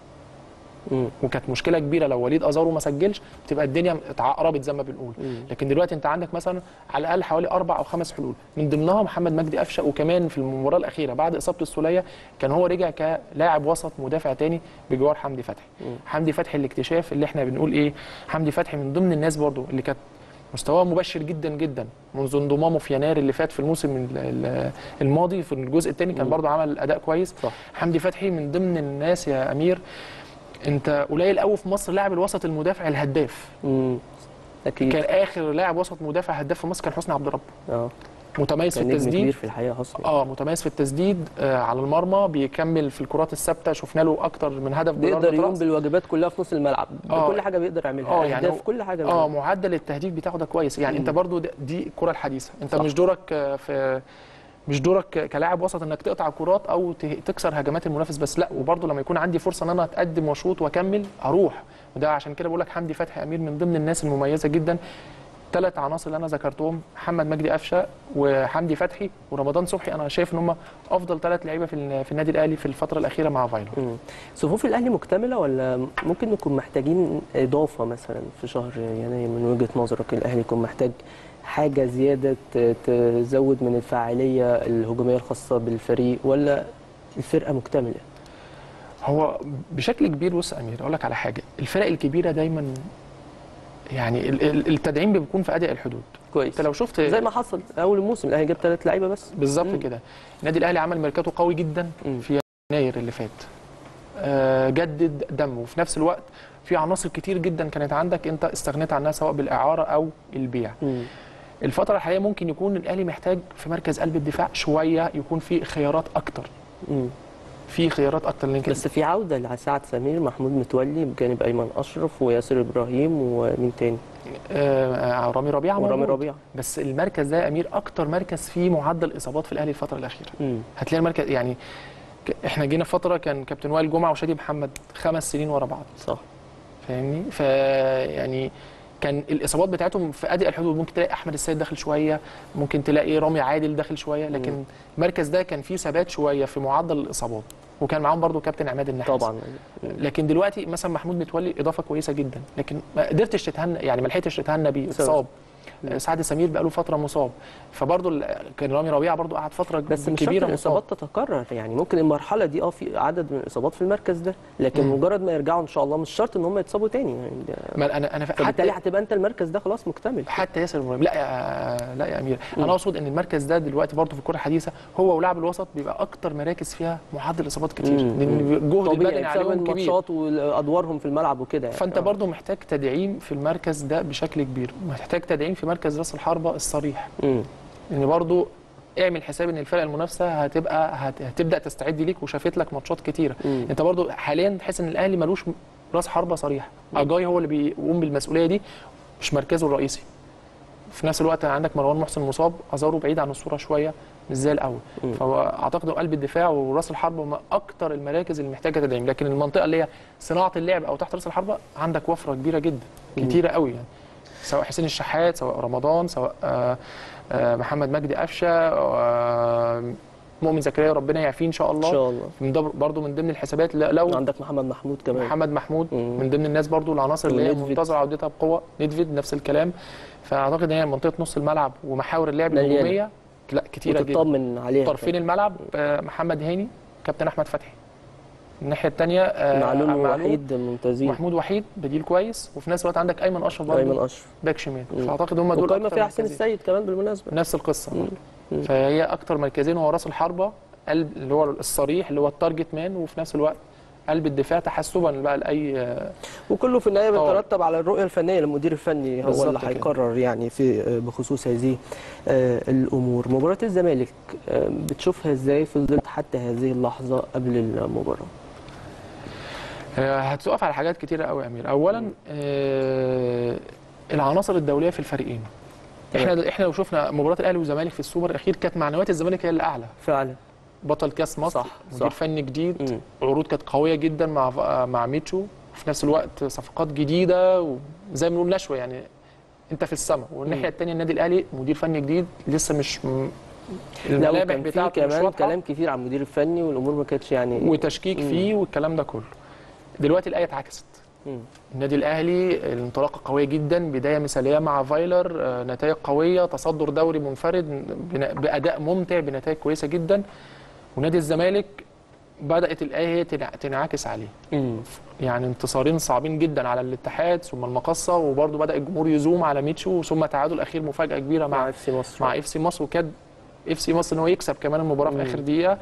مم. وكانت مشكله كبيره لو وليد ازارو ما سجلش بتبقى الدنيا اتعقربت زي ما بنقول مم. لكن دلوقتي انت عندك مثلا على الاقل حوالي اربع او خمس حلول من ضمنها محمد مجدي قفشه وكمان في المباراه الاخيره بعد اصابه السوليه كان هو رجع كلاعب وسط مدافع تاني بجوار حمدي فتحي حمدي فتحي الاكتشاف اللي احنا بنقول ايه حمدي فتحي من ضمن الناس برضو اللي كانت مستواه مبشر جدا جدا منذ انضمامه في يناير اللي فات في الموسم ال- ال- الماضي في الجزء الثاني كان مم. برضو عمل اداء كويس صح. حمدي فتحي من ضمن الناس يا امير انت قليل قوي في مصر لاعب الوسط المدافع الهداف مم. اكيد كان اخر لاعب وسط مدافع هداف في مصر كان حسني عبد الرب اه متميز في كان نجم كبير التسديد في الحقيقه حسني اه متميز في التسديد آه على المرمى بيكمل في الكرات الثابته شفنا له اكتر من هدف بيقدر بضربة يقوم رأس. بالواجبات كلها في نص الملعب آه. كل حاجه بيقدر يعملها آه، يعني اهداف هو- كل حاجه اه بيعملها. معدل التهديف بتاعه ده كويس يعني انت مم. برضو ده- دي الكره الحديثه انت صح. مش دورك آه، في مش دورك ك- كلاعب وسط انك تقطع كرات او ت- تكسر هجمات المنافس بس لا وبرضو لما يكون عندي فرصه ان انا اتقدم واشوط واكمل اروح وده عشان كده بقول لك حمدي فتحي امير من ضمن الناس المميزه جدا ثلاث عناصر اللي انا ذكرتهم محمد مجدي قفشه وحمدي فتحي ورمضان صبحي انا شايف ان هم افضل ثلاث لعيبه في ال- في النادي الاهلي في الفتره الاخيره مع فايلر مم. صفوف الاهلي مكتمله ولا ممكن نكون محتاجين اضافه مثلا في شهر يناير من وجهه نظرك الاهلي يكون محتاج حاجه زياده ت- تزود من الفاعليه الهجوميه الخاصه بالفريق ولا الفرقه مكتمله هو بشكل كبير بص يا امير اقول لك على حاجه الفرق الكبيره دايما يعني ال- ال- التدعيم بيكون في اداء الحدود كويس انت لو شفت زي ما حصل اول الموسم الاهلي جاب ثلاث لعيبه بس بالظبط مم. كده النادي الاهلي عمل ميركاتو قوي جدا مم. في يناير اللي فات آه، جدد دمه وفي نفس الوقت في عناصر كتير جدا كانت عندك انت استغنيت عنها سواء بالاعاره او البيع مم. الفتره الحاليه ممكن يكون الاهلي محتاج في مركز قلب الدفاع شويه يكون في خيارات اكتر مم. في خيارات اكتر لان بس في عوده لسعد سمير محمود متولي بجانب ايمن اشرف وياسر ابراهيم ومين تاني آه، آه، رامي ربيعه ورامي موجود. ربيعه بس المركز ده يا امير اكتر مركز فيه معدل اصابات في الاهلي الفتره الاخيره مم. هتلاقي المركز يعني ك- احنا جينا فتره كان كابتن وائل جمعه وشادي محمد خمس سنين ورا بعض صح فاهمني ف يعني كان الاصابات بتاعتهم في ادي الحدود ممكن تلاقي احمد السيد داخل شويه ممكن تلاقي رامي عادل داخل شويه لكن المركز ده كان فيه ثبات شويه في معدل الاصابات وكان معاهم برضو كابتن عماد النحاس طبعا لكن دلوقتي مثلا محمود متولي اضافه كويسه جدا لكن ما قدرتش تتهنى يعني ما لحقتش تتهنى بيه بسبب. اتصاب سعد سمير بقاله فتره مصاب فبرضو ال- كان رامي ربيعه برضو قعد فتره بس مش شرط كبيره الاصابات تتكرر يعني ممكن المرحله دي اه في عدد من الاصابات في المركز ده لكن مم. مجرد ما يرجعوا ان شاء الله مش شرط ان هم يتصابوا تاني يعني ده- ما انا انا فبالتالي حتى هتبقى انت المركز ده خلاص مكتمل حتى ياسر ابراهيم لا يا لا يا امير انا اقصد ان المركز ده دلوقتي برضه في الكره الحديثه هو ولاعب الوسط بيبقى اكتر مراكز فيها معدل اصابات كتير مم. لان الجهد طبيعي البدني بسبب عليهم كبير الماتشات وادوارهم في الملعب وكده يعني فانت آه. برضه محتاج تدعيم في المركز ده بشكل كبير محتاج تدعيم في مركز راس الحربه الصريح مم. لان برضه اعمل حساب ان الفرقه المنافسه هتبقى هت- هتبدا تستعد ليك وشافت لك ماتشات كتيره مم. انت برضه حاليا تحس ان الاهلي ملوش راس حربه صريح اجاي هو اللي بيقوم بالمسؤوليه دي مش مركزه الرئيسي في نفس الوقت عندك مروان محسن مصاب ازاره بعيد عن الصوره شويه مش زي الاول مم. فاعتقد قلب الدفاع وراس الحربه هم اكتر المراكز اللي محتاجه تدعيم لكن المنطقه اللي هي صناعه اللعب او تحت راس الحربه عندك وفره كبيره جدا كتيره قوي يعني سواء حسين الشحات سواء رمضان سواء آه، آه، محمد مجدي قفشه آه، مؤمن زكريا ربنا يعافيه ان شاء ان الله شاء الله من ده برضه من ضمن الحسابات لا- لو عندك محمد محمود كمان محمد محمود مم. من ضمن الناس برضو العناصر اللي هي ونيدفيد. منتظره عودتها بقوه نيدفيد نفس الكلام فاعتقد ان هي منطقه نص الملعب ومحاور اللعب مليانة. الهجوميه لا كتيره جدا وتطمن عليها طرفين الملعب آه، محمد هاني كابتن احمد فتحي الناحيه الثانيه معلول ووحيد ممتازين محمود وحيد بديل كويس وفي نفس الوقت عندك ايمن اشرف ايمن برضه اشرف باك شمال مم. فاعتقد هم دول والقايمه أكتر فيها حسين مركزين. السيد كمان بالمناسبه نفس القصه مم. مم. فهي اكتر مركزين هو راس الحربه قلب اللي هو الصريح اللي هو التارجت مان وفي نفس الوقت قلب الدفاع تحسبا بقى لاي آه، وكله في النهايه طبعاً. بيترتب على الرؤيه الفنيه للمدير الفني هو بالظبط اللي كده. هيقرر يعني في بخصوص هذه آه، الامور مباراه الزمالك آه، بتشوفها ازاي في ظل حتى هذه اللحظه قبل المباراه آه، هتقف على حاجات كتيرة قوي يا امير اولا آه، العناصر الدوليه في الفريقين احنا احنا لو شفنا مباراه الاهلي والزمالك في السوبر الاخير كانت معنويات الزمالك هي اللي اعلى فعلا بطل كاس مصر صح، مدير صح. فني جديد مم. عروض كانت قويه جدا مع آه، مع ميتشو في نفس الوقت صفقات جديده وزي ما بنقول نشوه يعني انت في السماء والناحيه الثانيه النادي الاهلي مدير فني جديد لسه مش م- لا الملامح وكان في بتاعته مش كمان واضحه كلام كتير عن المدير الفني والامور ما كانتش يعني وتشكيك مم. فيه والكلام ده كله دلوقتي الايه اتعكست مم. النادي الاهلي الانطلاقه قويه جدا بدايه مثاليه مع فايلر آه، نتائج قويه تصدر دوري منفرد بن- باداء ممتع بنتائج كويسه جدا ونادي الزمالك بدات الايه هي تنع- تنعكس عليه مم. يعني انتصارين صعبين جدا على الاتحاد ثم المقصه وبرضه بدا الجمهور يزوم على ميتشو ثم تعادل اخير مفاجاه كبيره مع مع اف سي مصر مع اف سي مصر وكاد اف سي مصر ان هو يكسب كمان المباراه في مم. اخر دقيقه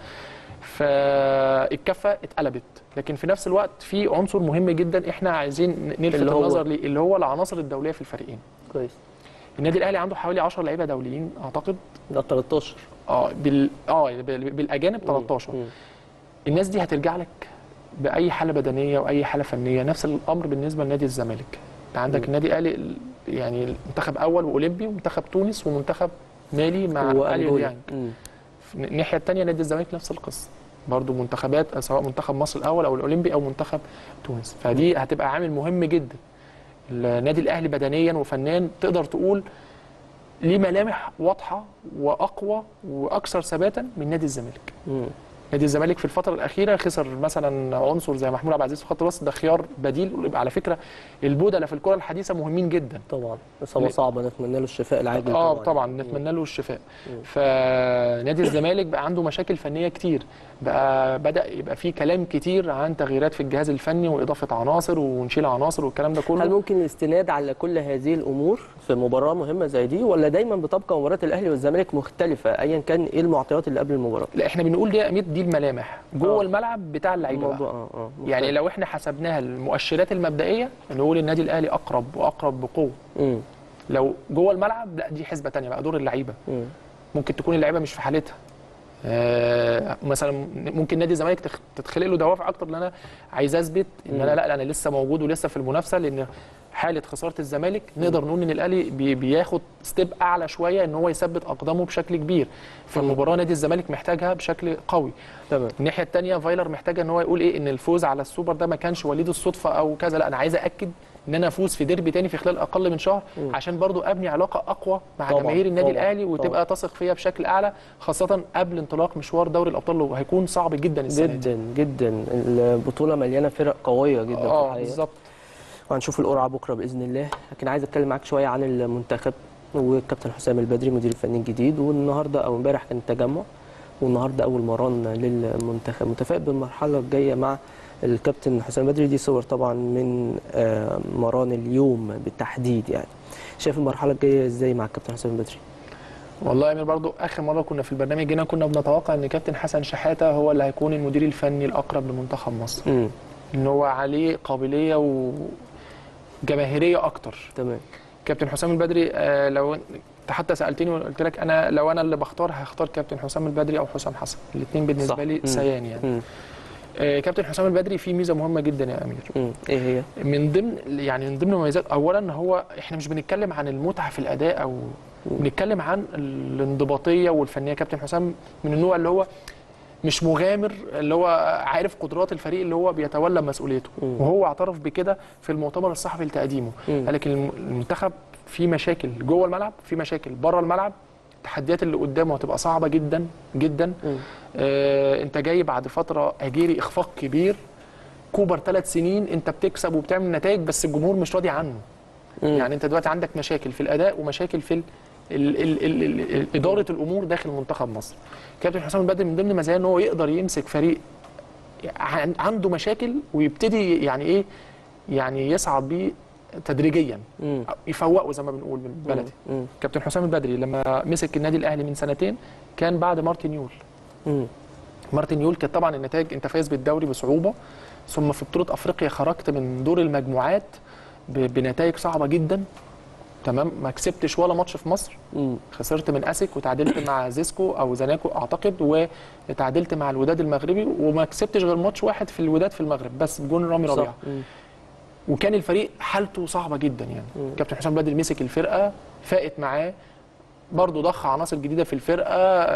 فالكفه اتقلبت لكن في نفس الوقت في عنصر مهم جدا احنا عايزين نلفت اللي هو؟ النظر ليه اللي هو العناصر الدوليه في الفريقين كويس النادي الاهلي عنده حوالي 10 لعيبه دوليين اعتقد ده 13 اه بال اه بال- بالاجانب 13 مم. الناس دي هترجع لك باي حاله بدنيه واي حاله فنيه نفس الامر بالنسبه لنادي الزمالك انت عندك مم. النادي الاهلي ال- يعني منتخب اول واولمبي ومنتخب تونس ومنتخب مالي مع اليو وأنجولا. ديانج مم. في الناحيه الثانيه نادي الزمالك نفس القصه برضو منتخبات سواء منتخب مصر الاول او الاولمبي او منتخب تونس فدي هتبقى عامل مهم جدا النادي الاهلي بدنيا وفنيا تقدر تقول ليه ملامح واضحه واقوى واكثر ثباتا من نادي الزمالك مم. نادي الزمالك في الفتره الاخيره خسر مثلا عنصر زي محمود عبد العزيز في خط الوسط ده خيار بديل على فكره البودله في الكره الحديثه مهمين جدا طبعا اصابه ليه؟ صعبه نتمنى له الشفاء العاجل اه طبعا نتمنى له الشفاء فنادي الزمالك بقى عنده مشاكل فنيه كتير بقى بدا يبقى فيه كلام كتير عن تغييرات في الجهاز الفني واضافه عناصر ونشيل عناصر والكلام ده هل كله ممكن الاستناد على كل هذه الامور في مباراه مهمه زي دي ولا دايما بتبقى مباراه الاهلي والزمالك مختلفه ايا كان ايه المعطيات اللي قبل المباراه لا احنا بنقول دي يا امير دي الملامح جوه آه. الملعب بتاع اللعيبه الموضوع بقى. اه اه يعني مختلف. لو احنا حسبناها المؤشرات المبدئيه نقول النادي الاهلي اقرب واقرب بقوه مم. لو جوه الملعب لا دي حسبه تانية بقى دور اللعيبه مم. ممكن تكون اللعيبه مش في حالتها آه مثلا ممكن نادي الزمالك تخ- تتخلق له دوافع اكتر ان انا عايز اثبت ان انا لا انا لسه موجود ولسه في المنافسه لان حاله خساره الزمالك نقدر نقول ان الاهلي بي- بياخد ستيب اعلى شويه ان هو يثبت اقدامه بشكل كبير فالمباراه نادي الزمالك محتاجها بشكل قوي تمام الناحيه الثانيه فايلر محتاجه ان هو يقول ايه ان الفوز على السوبر ده ما كانش وليد الصدفه او كذا لا انا عايز ااكد ان انا افوز في ديربي تاني في خلال اقل من شهر عشان برضو ابني علاقه اقوى مع طبعاً، جماهير النادي طبعاً، الاهلي وتبقى تثق فيا بشكل اعلى خاصه قبل انطلاق مشوار دوري الابطال اللي هيكون صعب جدا السنه دي جدا جدا البطوله مليانه فرق قويه جدا في اه الحقيقه بالظبط وهنشوف القرعه بكره باذن الله لكن عايز اتكلم معاك شويه عن المنتخب والكابتن حسام البدري مدير الفني الجديد والنهارده او امبارح كان التجمع والنهارده اول مران للمنتخب متفائل بالمرحله الجايه مع الكابتن حسام البدري دي صور طبعا من آه، مران اليوم بالتحديد يعني شايف المرحله الجايه ازاي مع الكابتن حسام البدري والله يا امير برضو اخر مره كنا في البرنامج هنا كنا بنتوقع ان كابتن حسن شحاته هو اللي هيكون المدير الفني الاقرب لمنتخب مصر امم ان هو عليه قابليه وجماهيريه اكتر تمام كابتن حسام البدري آه، لو انت حتى سالتني وقلت لك انا لو انا اللي بختار هختار كابتن حسام البدري او حسام حسن الاثنين بالنسبه صح. لي مم. سيان يعني امم آه، كابتن حسام البدري فيه ميزه مهمه جدا يا امير امم ايه هي من ضمن يعني من ضمن مميزات اولا هو احنا مش بنتكلم عن المتعه في الاداء او بنتكلم عن الانضباطيه والفنيه كابتن حسام من النوع اللي هو مش مغامر اللي هو عارف قدرات الفريق اللي هو بيتولى مسؤوليته مم. وهو اعترف بكده في المؤتمر الصحفي لتقديمه مم. قال لك الم- المنتخب فيه مشاكل جوه الملعب في مشاكل بره الملعب التحديات اللي قدامه هتبقى صعبه جدا جدا مم. آه انت جاي بعد فتره اجيري اخفاق كبير كوبر ثلاث سنين انت بتكسب وبتعمل نتائج بس الجمهور مش راضي عنه مم. يعني انت دلوقتي عندك مشاكل في الاداء ومشاكل في ال ال ال ال ال ال اداره الامور داخل منتخب مصر كابتن حسام البدري من ضمن مزاياه ان هو يقدر يمسك فريق عن- عنده مشاكل ويبتدي يعني ايه يعني يصعد بيه تدريجيا مم. يفوقه زي ما بنقول بالبلدي مم. كابتن حسام البدري لما مسك النادي الاهلي من سنتين كان بعد مارتن يول مم. مارتن يول كانت طبعا النتائج انت فايز بالدوري بصعوبه ثم في بطوله افريقيا خرجت من دور المجموعات ب- بنتائج صعبه جدا تمام ما كسبتش ولا ماتش في مصر مم. خسرت من اسك وتعادلت مع زيسكو او زناكو اعتقد وتعادلت مع الوداد المغربي وما كسبتش غير ماتش واحد في الوداد في المغرب بس بجون رامي ربيعه صح مم. وكان الفريق حالته صعبه جدا يعني مم. كابتن حسام بدري مسك الفرقه فاقت معاه برضه ضخ عناصر جديده في الفرقه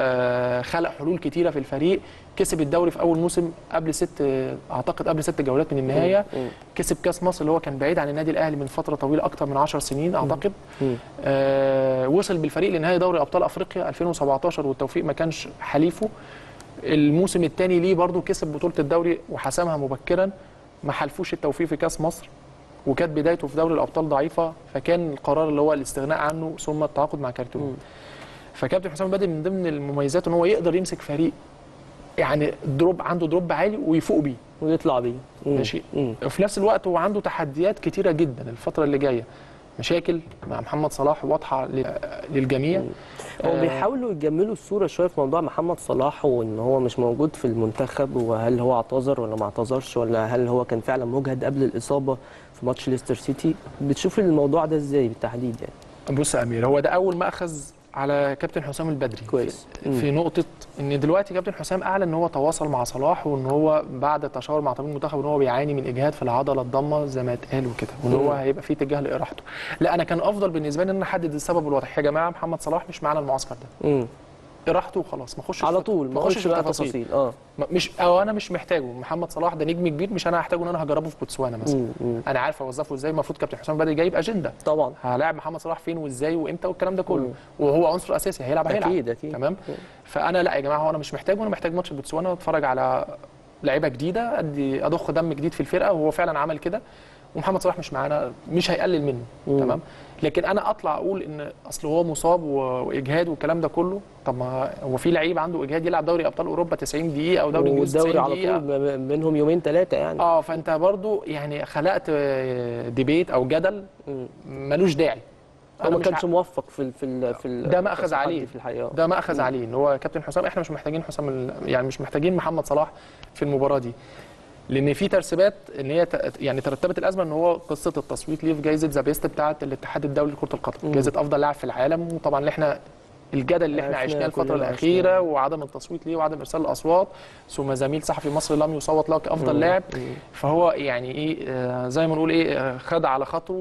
آه، خلق حلول كتيره في الفريق كسب الدوري في اول موسم قبل ست اعتقد قبل ست جولات من النهايه مم. كسب كاس مصر اللي هو كان بعيد عن النادي الاهلي من فتره طويله اكتر من 10 سنين اعتقد مم. آه وصل بالفريق لنهائي دوري ابطال افريقيا 2017 والتوفيق ما كانش حليفه الموسم الثاني ليه برضه كسب بطوله الدوري وحسمها مبكرا ما حلفوش التوفيق في كاس مصر وكانت بدايته في دوري الابطال ضعيفه فكان القرار اللي هو الاستغناء عنه ثم التعاقد مع كارتون فكابتن حسام بدري من ضمن المميزات ان هو يقدر يمسك فريق يعني دروب عنده دروب عالي ويفوق بيه ويطلع بيه مم. ماشي مم. وفي نفس الوقت هو عنده تحديات كتيره جدا الفتره اللي جايه مشاكل مع محمد صلاح واضحه لل- للجميع هو آه، بيحاولوا يجملوا الصوره شويه في موضوع محمد صلاح وان هو مش موجود في المنتخب وهل هو اعتذر ولا ما اعتذرش ولا هل هو كان فعلا مجهد قبل الاصابه في ماتش ليستر سيتي بتشوف الموضوع ده ازاي بالتحديد يعني بص يا امير هو ده اول ماخذ على كابتن حسام البدري كويس. في, في نقطه ان دلوقتي كابتن حسام اعلن ان هو تواصل مع صلاح وان هو بعد تشاور مع طبيب المنتخب ان هو بيعاني من اجهاد في العضله الضمه زي ما اتقال وكده وان هو مم. هيبقى في اتجاه لاراحته لا انا كان افضل بالنسبه لي ان انا احدد السبب الواضح يا جماعه محمد صلاح مش معانا المعسكر ده امم اراحته وخلاص ما اخش على طول ما اخش بقى تفاصيل اه ما- مش او انا مش محتاجه محمد صلاح ده نجم كبير مش انا هحتاجه ان انا هجربه في بوتسوانا مثلا مم. مم. انا عارف اوظفه ازاي المفروض كابتن حسام بدري جايب اجنده طبعا هلاعب محمد صلاح فين وازاي وامتى والكلام ده كله مم. وهو عنصر اساسي هيلعب هيلعب اكيد اكيد تمام فانا لا يا جماعه هو انا مش محتاجه انا محتاج ماتش بوتسوانا اتفرج على لعيبه جديده ادي اضخ دم جديد في الفرقه وهو فعلا عمل كده ومحمد صلاح مش معانا مش هيقلل منه مم. تمام لكن انا اطلع اقول ان اصل هو مصاب و- واجهاد والكلام ده كله طب ما هو في لعيب عنده اجهاد يلعب دوري ابطال اوروبا 90 دقيقه او دوري انجليزي والدوري 90 على دقيقه طول م- منهم يومين ثلاثه يعني اه فانت برضو يعني خلقت آه، ديبيت او جدل مم. ملوش داعي هو أنا ما مش كانش ع- موفق في ال في ال في ال ده مأخذ التحدي عليه. في الحقيقه ده ما اخذ عليه ان هو كابتن حسام احنا مش محتاجين حسام ال- يعني مش محتاجين محمد صلاح في المباراه دي لان في ترسبات ان هي ت- يعني ترتبت الازمه ان هو قصه التصويت ليه في جائزه ذا بيست بتاعه الاتحاد الدولي لكره القدم مم. جائزه افضل لاعب في العالم وطبعا اللي احنا الجدل اللي احنا عرفناه عشناه الفتره كلنا الاخيره عشناه. وعدم التصويت ليه وعدم ارسال الاصوات ثم زميل صحفي مصري لم يصوت له كافضل مم. لاعب مم. فهو يعني ايه آه، زي ما نقول ايه آه، خد على خاطره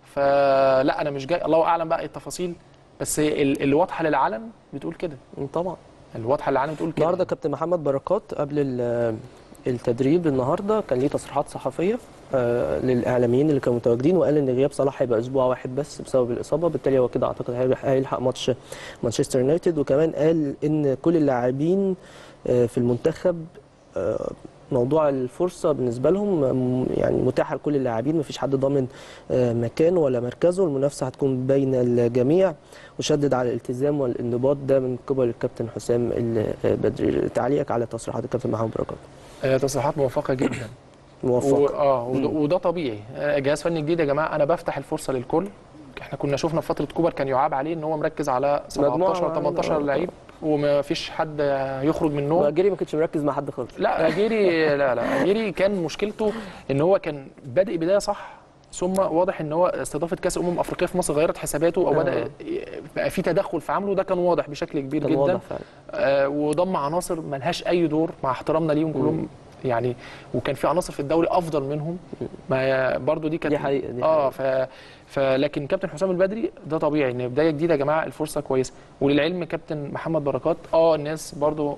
فلا انا مش جاي الله اعلم بقى إيه التفاصيل بس ال- الواضحه للعلن بتقول كده طبعا الواضحه للعلن بتقول كده النهارده كابتن محمد بركات قبل ال- التدريب النهارده كان ليه تصريحات صحفيه آه، للاعلاميين اللي كانوا متواجدين وقال ان غياب صلاح هيبقى اسبوع واحد بس بسبب الاصابه بالتالي هو كده اعتقد هيلحق- هيلحق ماتش مانشستر يونايتد وكمان قال ان كل اللاعبين آه، في المنتخب آه، موضوع الفرصه بالنسبه لهم م- يعني متاحه لكل اللاعبين مفيش حد ضامن آه، مكانه ولا مركزه المنافسه هتكون بين الجميع وشدد على الالتزام والانضباط ده من قبل الكابتن حسام البدري تعليقك على تصريحات الكابتن محمد بركات آه، تصريحات موفقه جدا موفق و... اه وده, وده طبيعي آه، جهاز فني جديد يا جماعه انا بفتح الفرصه للكل احنا كنا شفنا في فتره كوبر كان يعاب عليه ان هو مركز على 17 مجموعة 18 يعني، آه. لعيب وما فيش حد يخرج من النوم جيري ما كانش مركز مع حد خالص لا اجيري لا لا اجيري كان مشكلته ان هو كان بادئ بدايه صح ثم واضح ان هو استضافه كاس امم افريقيا في مصر غيرت حساباته او آه. بدا بقى في تدخل في عمله ده كان واضح بشكل كبير كان جدا واضح فعلا آه وضم عناصر ملهاش اي دور مع احترامنا ليهم كلهم يعني وكان في عناصر في الدوري افضل منهم ما برضو دي كانت دي حقيقة، دي اه ف فلكن كابتن حسام البدري ده طبيعي ان بدايه جديده يا جماعه الفرصه كويسه وللعلم كابتن محمد بركات اه الناس برضو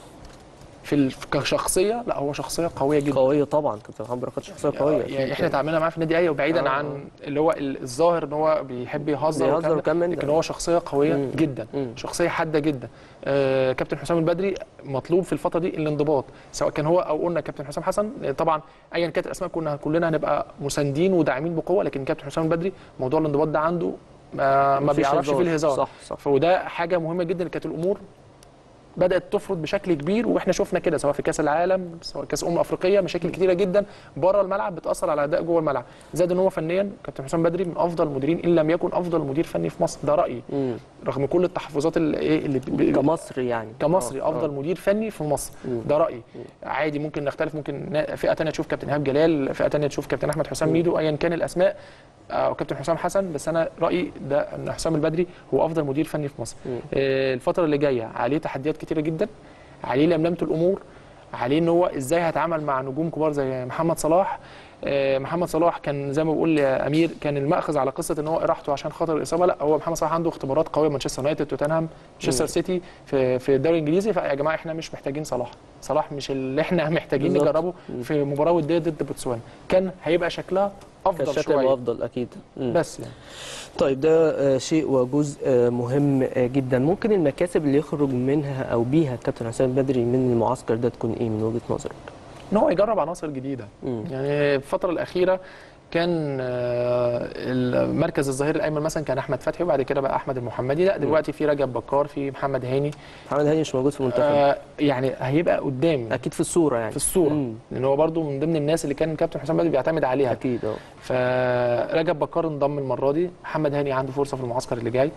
في ال... كشخصيه لا هو شخصيه قويه جدا قويه طبعا كابتن محمد بركات شخصيه قويه يعني احنا اتعاملنا معاه في النادي ايه وبعيدا آه. عن اللي هو ال- الظاهر ان هو بيحب يهزر بيهزر والكلام ده، وكمان ده. لكن هو شخصيه قويه مم. جدا مم. شخصيه حاده جدا آه كابتن حسام البدري مطلوب في الفتره دي الانضباط سواء كان هو او قلنا كابتن حسام حسن آه، طبعا ايا كانت الاسماء كنا كلنا هنبقى مساندين وداعمين بقوه لكن كابتن حسام البدري موضوع الانضباط ده عنده ما, ما مفيش بيعرفش هزار. فيه الهزار صح صح فوده حاجه مهمه جدا كانت الامور بدات تفرض بشكل كبير واحنا شفنا كده سواء في كاس العالم سواء كاس امم افريقيه مشاكل كتيره جدا بره الملعب بتاثر على اداء جوه الملعب زائد ان هو فنيا كابتن حسام بدري من افضل المديرين ان لم يكن افضل مدير فني في مصر ده رايي مم. رغم كل التحفظات اللي ايه اللي ب- كمصري يعني كمصري آه، افضل آه. مدير فني في مصر مم. ده رايي عادي ممكن نختلف ممكن نا- فئه ثانيه تشوف كابتن ايهاب جلال فئه ثانيه تشوف كابتن احمد حسام ميدو ايا كان الاسماء او كابتن حسام حسن بس انا رايي ده ان حسام البدري هو افضل مدير فني في مصر مم. آه، الفتره اللي جايه عليه تحديات كتيره جدا عليه لملمه الامور عليه ان هو ازاي هيتعامل مع نجوم كبار زي محمد صلاح آه، محمد صلاح كان زي ما بقول يا امير كان المأخذ على قصه ان هو راحته عشان خاطر الاصابه لا هو محمد صلاح عنده اختبارات قويه مانشستر يونايتد توتنهام مانشستر سيتي في في الدوري الانجليزي فيا جماعه احنا مش محتاجين صلاح صلاح مش اللي احنا محتاجين بالظبط. نجربه في مباراه وديه ضد بوتسوانا كان هيبقى شكلها افضل كان شكله شويه افضل اكيد مم. بس يعني طيب ده آه، شيء وجزء آه، مهم آه، جدا ممكن المكاسب اللي يخرج منها او بيها الكابتن حسام بدري من المعسكر ده تكون ايه من وجهه نظرك ان هو يجرب عناصر جديده مم. يعني الفتره الاخيره كان آه، المركز الظهير الايمن مثلا كان احمد فتحي وبعد كده بقى احمد المحمدي لا دلوقتي في رجب بكار في محمد هاني محمد هاني مش موجود في المنتخب آه يعني هيبقى قدام اكيد في الصوره يعني في الصوره مم. لان هو برده من ضمن الناس اللي كان كابتن حسام بدري بيعتمد عليها اكيد اه فرجب بكار انضم المره دي محمد هاني عنده فرصه في المعسكر اللي جاي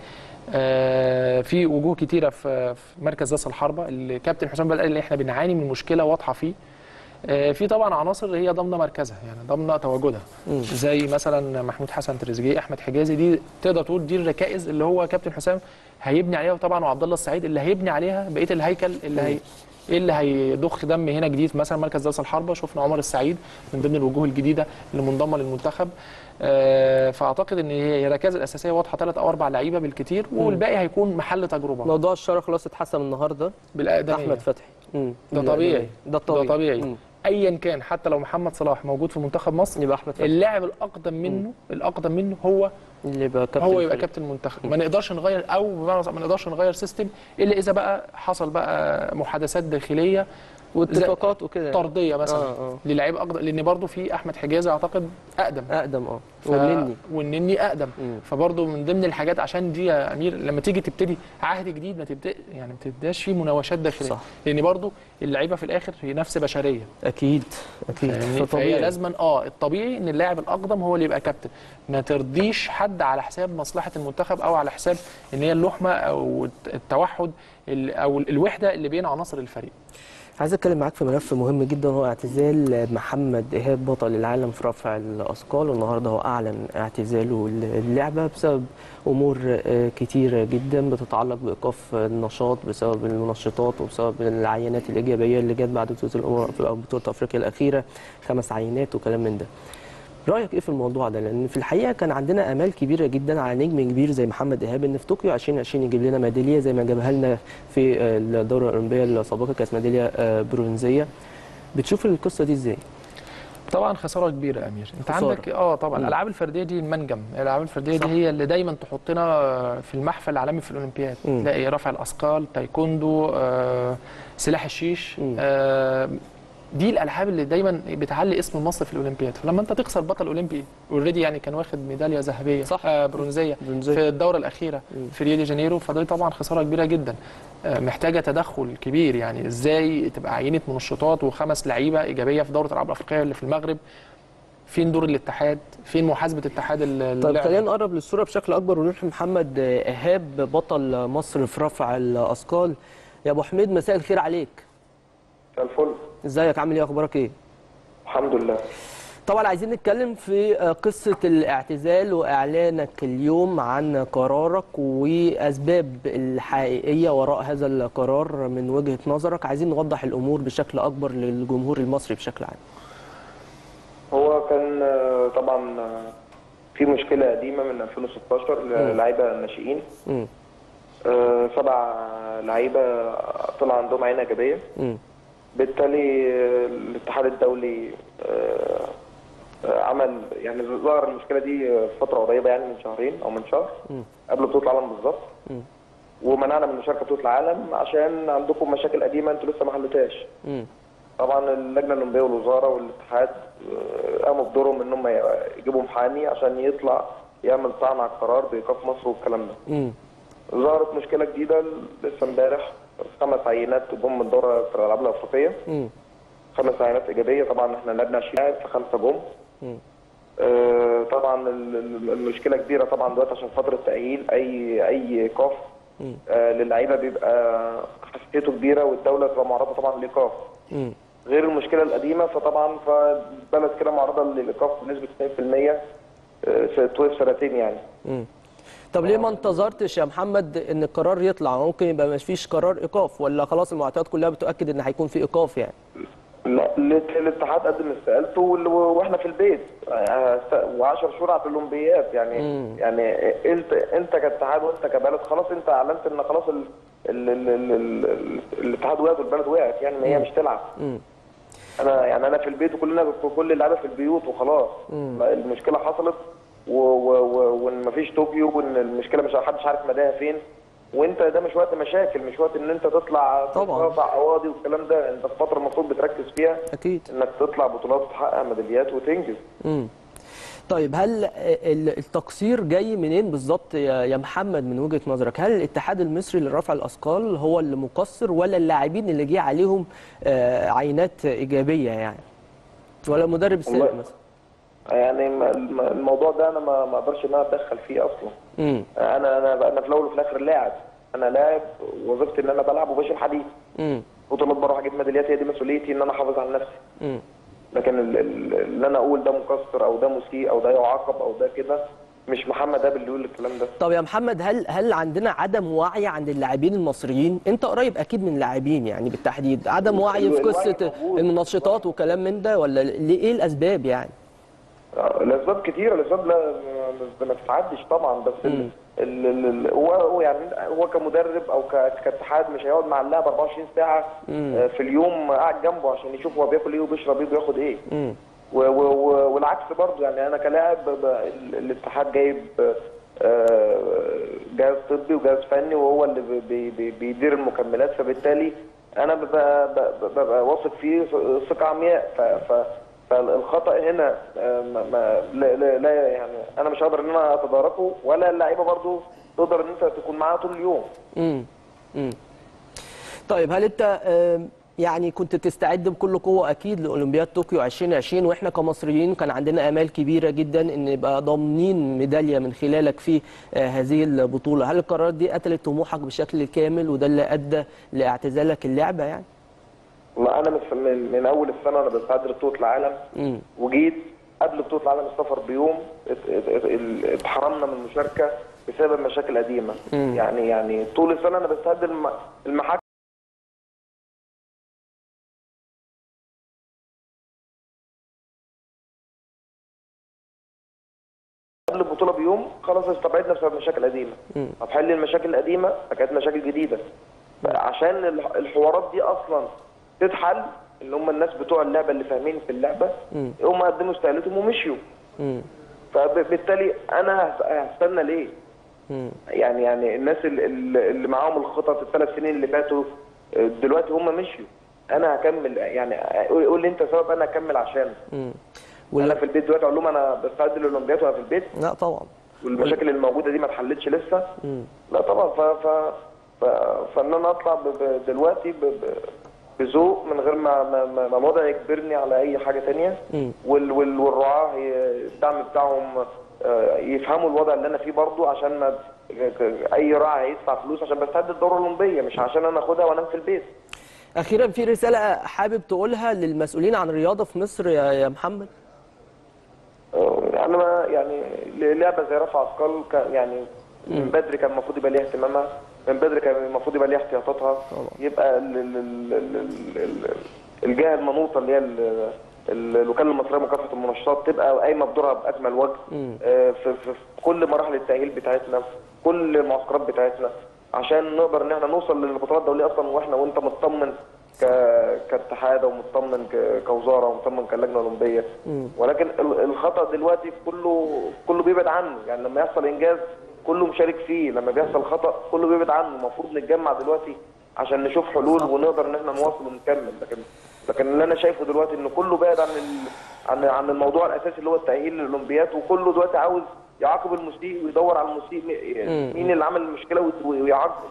آه، في وجوه كتيره في في مركز راس الحربه اللي كابتن حسام بدري اللي احنا بنعاني من مشكله واضحه فيه آه، في طبعا عناصر هي ضامنه مركزها يعني ضامنه تواجدها مم. زي مثلا محمود حسن تريزيجيه احمد حجازي دي تقدر تقول دي الركائز اللي هو كابتن حسام هيبني عليها وطبعا وعبد الله السعيد اللي هيبني عليها بقيه الهيكل اللي هي ايه اللي هيضخ دم هنا جديد مثلا مركز راس الحربه شفنا عمر السعيد من ضمن الوجوه الجديده اللي منضمه للمنتخب آه، فاعتقد ان هي الركائز الاساسيه واضحه ثلاث او اربع لعيبه بالكتير والباقي هيكون محل تجربه موضوع الشاره خلاص اتحسم النهارده بالاقدميه احمد فتحي مم. ده بالأقدمية. طبيعي. ده الطبيعي ده طبيعي مم. ايا كان حتى لو محمد صلاح موجود في منتخب مصر يبقى احمد فتحي اللاعب الاقدم منه الاقدم منه هو اللي يبقى كابتن هو يبقى الفريق. كابتن المنتخب ما نقدرش نغير او بمعنى أصح ما نقدرش نغير سيستم الا اذا بقى حصل بقى محادثات داخليه واتفاقات وكده طرديه مثلا آه، آه. للاعيب اقدم لان برضو في احمد حجازي اعتقد اقدم اقدم اه ف... والنني والنني اقدم مم. فبرضه من ضمن الحاجات عشان دي يا امير لما تيجي تبتدي عهد جديد ما تبدا يعني ما تبداش فيه مناوشات داخليه صح. لان برضه اللعيبه في الاخر هي نفس بشريه اكيد اكيد فاهمني؟ فهي فطبيعي لازما اه الطبيعي ان اللاعب الاقدم هو اللي يبقى كابتن ما ترضيش حد على حساب مصلحه المنتخب او على حساب ان هي اللحمه او التوحد ال- او الوحده اللي بين عناصر الفريق عايز اتكلم معاك في ملف مهم جدا وهو اعتزال محمد ايهاب بطل العالم في رفع الاثقال والنهارده هو اعلن اعتزاله اللعبه بسبب امور آه، كتيره جدا بتتعلق بايقاف النشاط بسبب المنشطات وبسبب العينات الايجابيه اللي جت بعد بطوله الامم او بطوله افريقيا الاخيره خمس عينات وكلام من ده رايك ايه في الموضوع ده لان في الحقيقه كان عندنا امال كبيره جدا على نجم كبير زي محمد ايهاب ان في طوكيو 2020 يجيب لنا ميداليه زي ما جابها لنا في آه، الدوره الاولمبيه السابقه كانت ميداليه آه، برونزيه بتشوف القصه دي ازاي طبعا خساره كبيره يا امير انت خسارة. عندك اه طبعا مم. الالعاب الفرديه دي المنجم الالعاب الفرديه صح. دي هي اللي دايما تحطنا في المحفل العالمي في الاولمبياد مم. تلاقي رفع الاثقال تايكوندو آه، سلاح الشيش مم. آه، دي الالعاب اللي دايما بتعلي اسم مصر في الاولمبياد فلما انت تخسر بطل اولمبي اوريدي يعني كان واخد ميداليه ذهبيه صح. آه برونزيه برونزية. في الدوره الاخيره مم. في ريو دي جانيرو فدي طبعا خساره كبيره جدا آه، محتاجه تدخل كبير يعني ازاي تبقى عينه منشطات وخمس لعيبه ايجابيه في دوره الالعاب الافريقيه اللي في المغرب فين دور الاتحاد فين محاسبه اتحاد ال- طيب اللعبة؟ خلينا نقرب للصوره بشكل اكبر ونروح لمحمد ايهاب بطل مصر في رفع الاثقال يا ابو حميد مساء الخير عليك الفل ازيك عامل ايه اخبارك ايه الحمد لله طبعا عايزين نتكلم في آه، قصة الاعتزال وإعلانك اليوم عن قرارك وأسباب الحقيقية وراء هذا القرار من وجهة نظرك عايزين نوضح الأمور بشكل أكبر للجمهور المصري بشكل عام هو كان آه، طبعا آه، في مشكله قديمه من 2016 للعيبه الناشئين مم. آه، سبع لعيبه طلع عندهم عين ايجابيه مم. بالتالي آه، الاتحاد الدولي آه، آه، عمل يعني ظهر المشكله دي آه، في فتره قريبه يعني من شهرين او من شهر مم. قبل بطوله العالم بالظبط مم. ومنعنا من المشاركه في بطوله العالم عشان عندكم مشاكل قديمه انتوا لسه ما حلتوهاش مم. طبعا اللجنه الاولمبيه والوزاره والاتحاد آه، قاموا بدورهم ان هم يجيبوا محامي عشان يطلع يعمل طعن على القرار بايقاف مصر والكلام ده. مم. ظهرت مشكله جديده لسه امبارح خمس عينات جم من دوره في الالعاب الافريقيه مم. خمس عينات ايجابيه طبعا احنا لعبنا 20 لاعب فخمسه جم. مم. آه، طبعا ال- ال- المشكله كبيره طبعا دلوقتي عشان فتره تاهيل اي اي ايقاف مم. آه، للعيبه بيبقى حساسيته كبيره والدوله تبقى معرضه طبعا للايقاف. مم. غير المشكله القديمه فطبعا فالبلد كده معرضه للايقاف بنسبه 90% آه، في طول سنتين يعني مم. طب ليه ما انتظرتش يا محمد ان القرار يطلع ممكن يبقى ما فيش قرار ايقاف ولا خلاص المعطيات كلها بتؤكد ان هيكون في ايقاف يعني لا الات- الاتحاد قدم استقالته وال- واحنا في البيت و10 شهور على الاولمبياد يعني مم. يعني انت انت كاتحاد وانت كبلد خلاص انت اعلنت ان خلاص ال ال ال ال ال ال الاتحاد وقع والبلد وقعت يعني ما هي مش تلعب مم. انا يعني انا في البيت وكلنا كل اللعيبه في البيوت وخلاص مم. لا، المشكله حصلت و- و- و- وان مفيش طوكيو وان المشكله مش محدش عارف مداها فين وانت ده مش وقت مشاكل مش وقت ان انت تطلع طبعاً. ترفع قواضي والكلام ده انت في فتره المفروض بتركز فيها اكيد انك تطلع بطولات وتحقق ميداليات وتنجز مم. طيب هل ال- التقصير جاي منين بالظبط يا يا محمد من وجهة نظرك؟ هل الاتحاد المصري لرفع الاثقال هو اللي مقصر ولا اللاعبين اللي جه عليهم آه، عينات ايجابيه يعني؟ ولا المدرب السابق والله. مثلا؟ يعني الم- الم- الموضوع ده انا ما ما اقدرش ان انا اتدخل فيه اصلا امم انا انا انا في الاول وفي الاخر لاعب انا لاعب وظيفتي ان انا بلعب وبشيل حديد امم بطولات بروح اجيب ميداليات هي دي مسؤوليتي ان انا احافظ على نفسي امم لكن ال- ال- اللي انا اقول ده مقصر او ده مسيء او ده يعاقب او ده كده مش محمد ده اللي يقول الكلام ده طب يا محمد هل هل عندنا عدم وعي عند اللاعبين المصريين؟ انت قريب اكيد من اللاعبين يعني بالتحديد، عدم وعي في الوعي قصه موجود. المنشطات وكلام من ده ولا ليه ايه الاسباب يعني؟ آه، الاسباب كتيره الاسباب لا ما- ما تتعدش طبعا بس ال- مم. ال- ال- ال- هو هو يعني هو كمدرب او ك- كاتحاد مش هيقعد مع اللاعب 24 ساعه مم. آه، في اليوم قاعد جنبه عشان يشوف هو بياكل ايه وبيشرب ايه وبياخد ايه امم و- و- و- والعكس برضه يعني انا كلاعب ب- ب- ال- الاتحاد جايب آه، جهاز طبي وجهاز فني وهو اللي بي- بي- بيدير المكملات فبالتالي انا ببقى, ببقى- ببقى واثق فيه ثقه عمياء ف- ف- فالخطا هنا آه، ما ما- لا, لا, لا يعني انا مش هقدر ان انا اتداركه ولا اللعيبه برضه تقدر ان انت تكون معاها طول اليوم امم امم طيب هل انت آم، يعني كنت بتستعد بكل قوه اكيد لاولمبياد طوكيو 2020 واحنا كمصريين كان عندنا امال كبيره جدا ان نبقى ضامنين ميداليه من خلالك في آه، هذه البطوله هل القرارات دي قتلت طموحك بشكل كامل وده اللي ادى لاعتزالك اللعبه يعني ما انا من, من, من اول السنه انا بستعد لبطوله العالم امم وجيت قبل بطوله العالم السفر بيوم ات- ات- ات- اتحرمنا من المشاركه بسبب مشاكل قديمه مم. يعني يعني طول السنه انا بستعد الم- المحاكم يوم خلاص استبعدنا بسبب مشاكل قديمه طب حل المشاكل القديمه فكانت مشاكل جديده عشان الح- الحوارات دي اصلا تتحل اللي هم الناس بتوع اللعبه اللي فاهمين في اللعبه هم قدموا استقالتهم ومشيوا مم. فبالتالي انا هس- هستنى ليه؟ مم. يعني يعني الناس ال- ال- اللي معاهم الخطط الثلاث سنين اللي فاتوا آه، دلوقتي هم مشيوا انا هكمل يعني قول قول لي انت سبب انا هكمل عشان مم. انا ولا في البيت دلوقتي اقول لهم انا بستعد للاولمبياد وانا في البيت لا طبعا والمشاكل الموجوده دي ما اتحلتش لسه مم. لا طبعا ف ف ف فان انا اطلع ب... ب... دلوقتي ب... ب... بذوق من غير ما ما, ما ما الوضع يجبرني على اي حاجه تانية مم. وال... وال... والرعاه ي- الدعم بتاعهم آه، يفهموا الوضع اللي انا فيه برضو عشان ما اي راعي هيدفع فلوس عشان بستعد الدوره الاولمبيه مش عشان انا اخدها وانام في البيت اخيرا في رساله حابب تقولها للمسؤولين عن الرياضه في مصر يا يا محمد يعني ما يعني لعبه زي رفع اثقال كان يعني من بدري كان المفروض يبقى ليها اهتمامها من بدري كان المفروض يبقى ليها احتياطاتها يبقى ال- ال- ال- ال- ال- ال- الجهه المنوطه اللي هي ال- ال- الوكاله المصريه لمكافحه المنشطات تبقى قايمه بدورها باكمل وجه آه، في, في, في كل مراحل التاهيل بتاعتنا في كل المعسكرات بتاعتنا عشان نقدر ان احنا نوصل للبطولات الدوليه اصلا واحنا وانت مطمن ك... كاتحاد ومطمن ك... كوزاره ومطمن كلجنه اولمبيه ولكن ال- الخطا دلوقتي كله كله بيبعد عنه يعني لما يحصل انجاز كله مشارك فيه لما بيحصل خطا كله بيبعد عنه المفروض نتجمع دلوقتي عشان نشوف حلول ونقدر ان احنا نواصل ونكمل لكن لكن اللي انا شايفه دلوقتي ان كله بعد عن ال... عن عن الموضوع الاساسي اللي هو التاهيل للاولمبياد وكله دلوقتي عاوز يعاقب المسيء ويدور على المسيء مي- مين اللي عمل المشكله ويت- ويعاقبه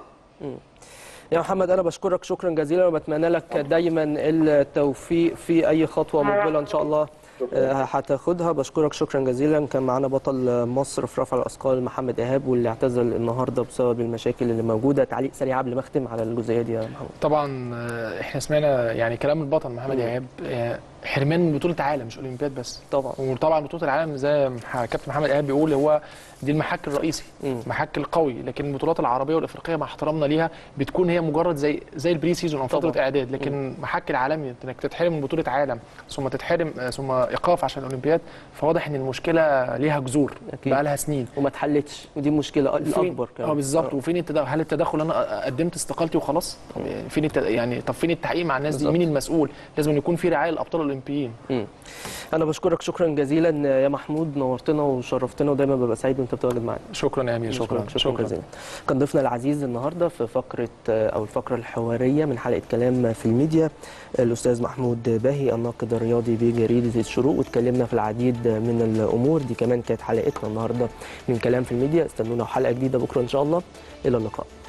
يا محمد انا بشكرك شكرا جزيلا وبتمنى لك دايما التوفيق في اي خطوه مقبله ان شاء الله آه، هتاخدها بشكرك شكرا جزيلا كان معانا بطل مصر في رفع الاثقال محمد ايهاب واللي اعتزل النهارده بسبب المشاكل اللي موجوده تعليق سريع قبل ما اختم على الجزئيه دي يا محمد طبعا آه، احنا سمعنا يعني كلام البطل محمد ايهاب آه، حرمان من بطوله عالم مش اولمبياد بس طبعا وطبعا بطوله العالم زي ما كابتن محمد ايهاب بيقول هو دي المحك الرئيسي مم. محك القوي لكن البطولات العربيه والافريقيه مع احترامنا ليها بتكون هي مجرد زي زي البري سيزون او فتره طبعاً. اعداد لكن محك العالمي انك تتحرم من بطوله عالم ثم تتحرم آه، ثم ايقاف عشان الاولمبياد فواضح ان المشكله ليها جذور أكيد. بقى لها سنين وما اتحلتش ودي المشكله وفين- الاكبر كمان اه بالظبط وفين التدخل هل التدخل انا قدمت استقالتي وخلاص طب يعني فين الت... يعني طب فين التحقيق مع الناس دي بالظبط. مين المسؤول لازم يكون في رعايه للابطال الاولمبيين مم. انا بشكرك شكرا جزيلا يا محمود نورتنا وشرفتنا ودايما ببقى سعيد وانت بتواجد معانا شكرا يا امير شكرا شكرا جزيلا كان ضيفنا العزيز النهارده في فقره او الفقره الحواريه من حلقه كلام في الميديا الاستاذ محمود باهي الناقد الرياضي بجريده الشروق واتكلمنا في العديد من الامور دي كمان كانت حلقتنا النهارده من كلام في الميديا استنونا حلقه جديده بكره ان شاء الله الى اللقاء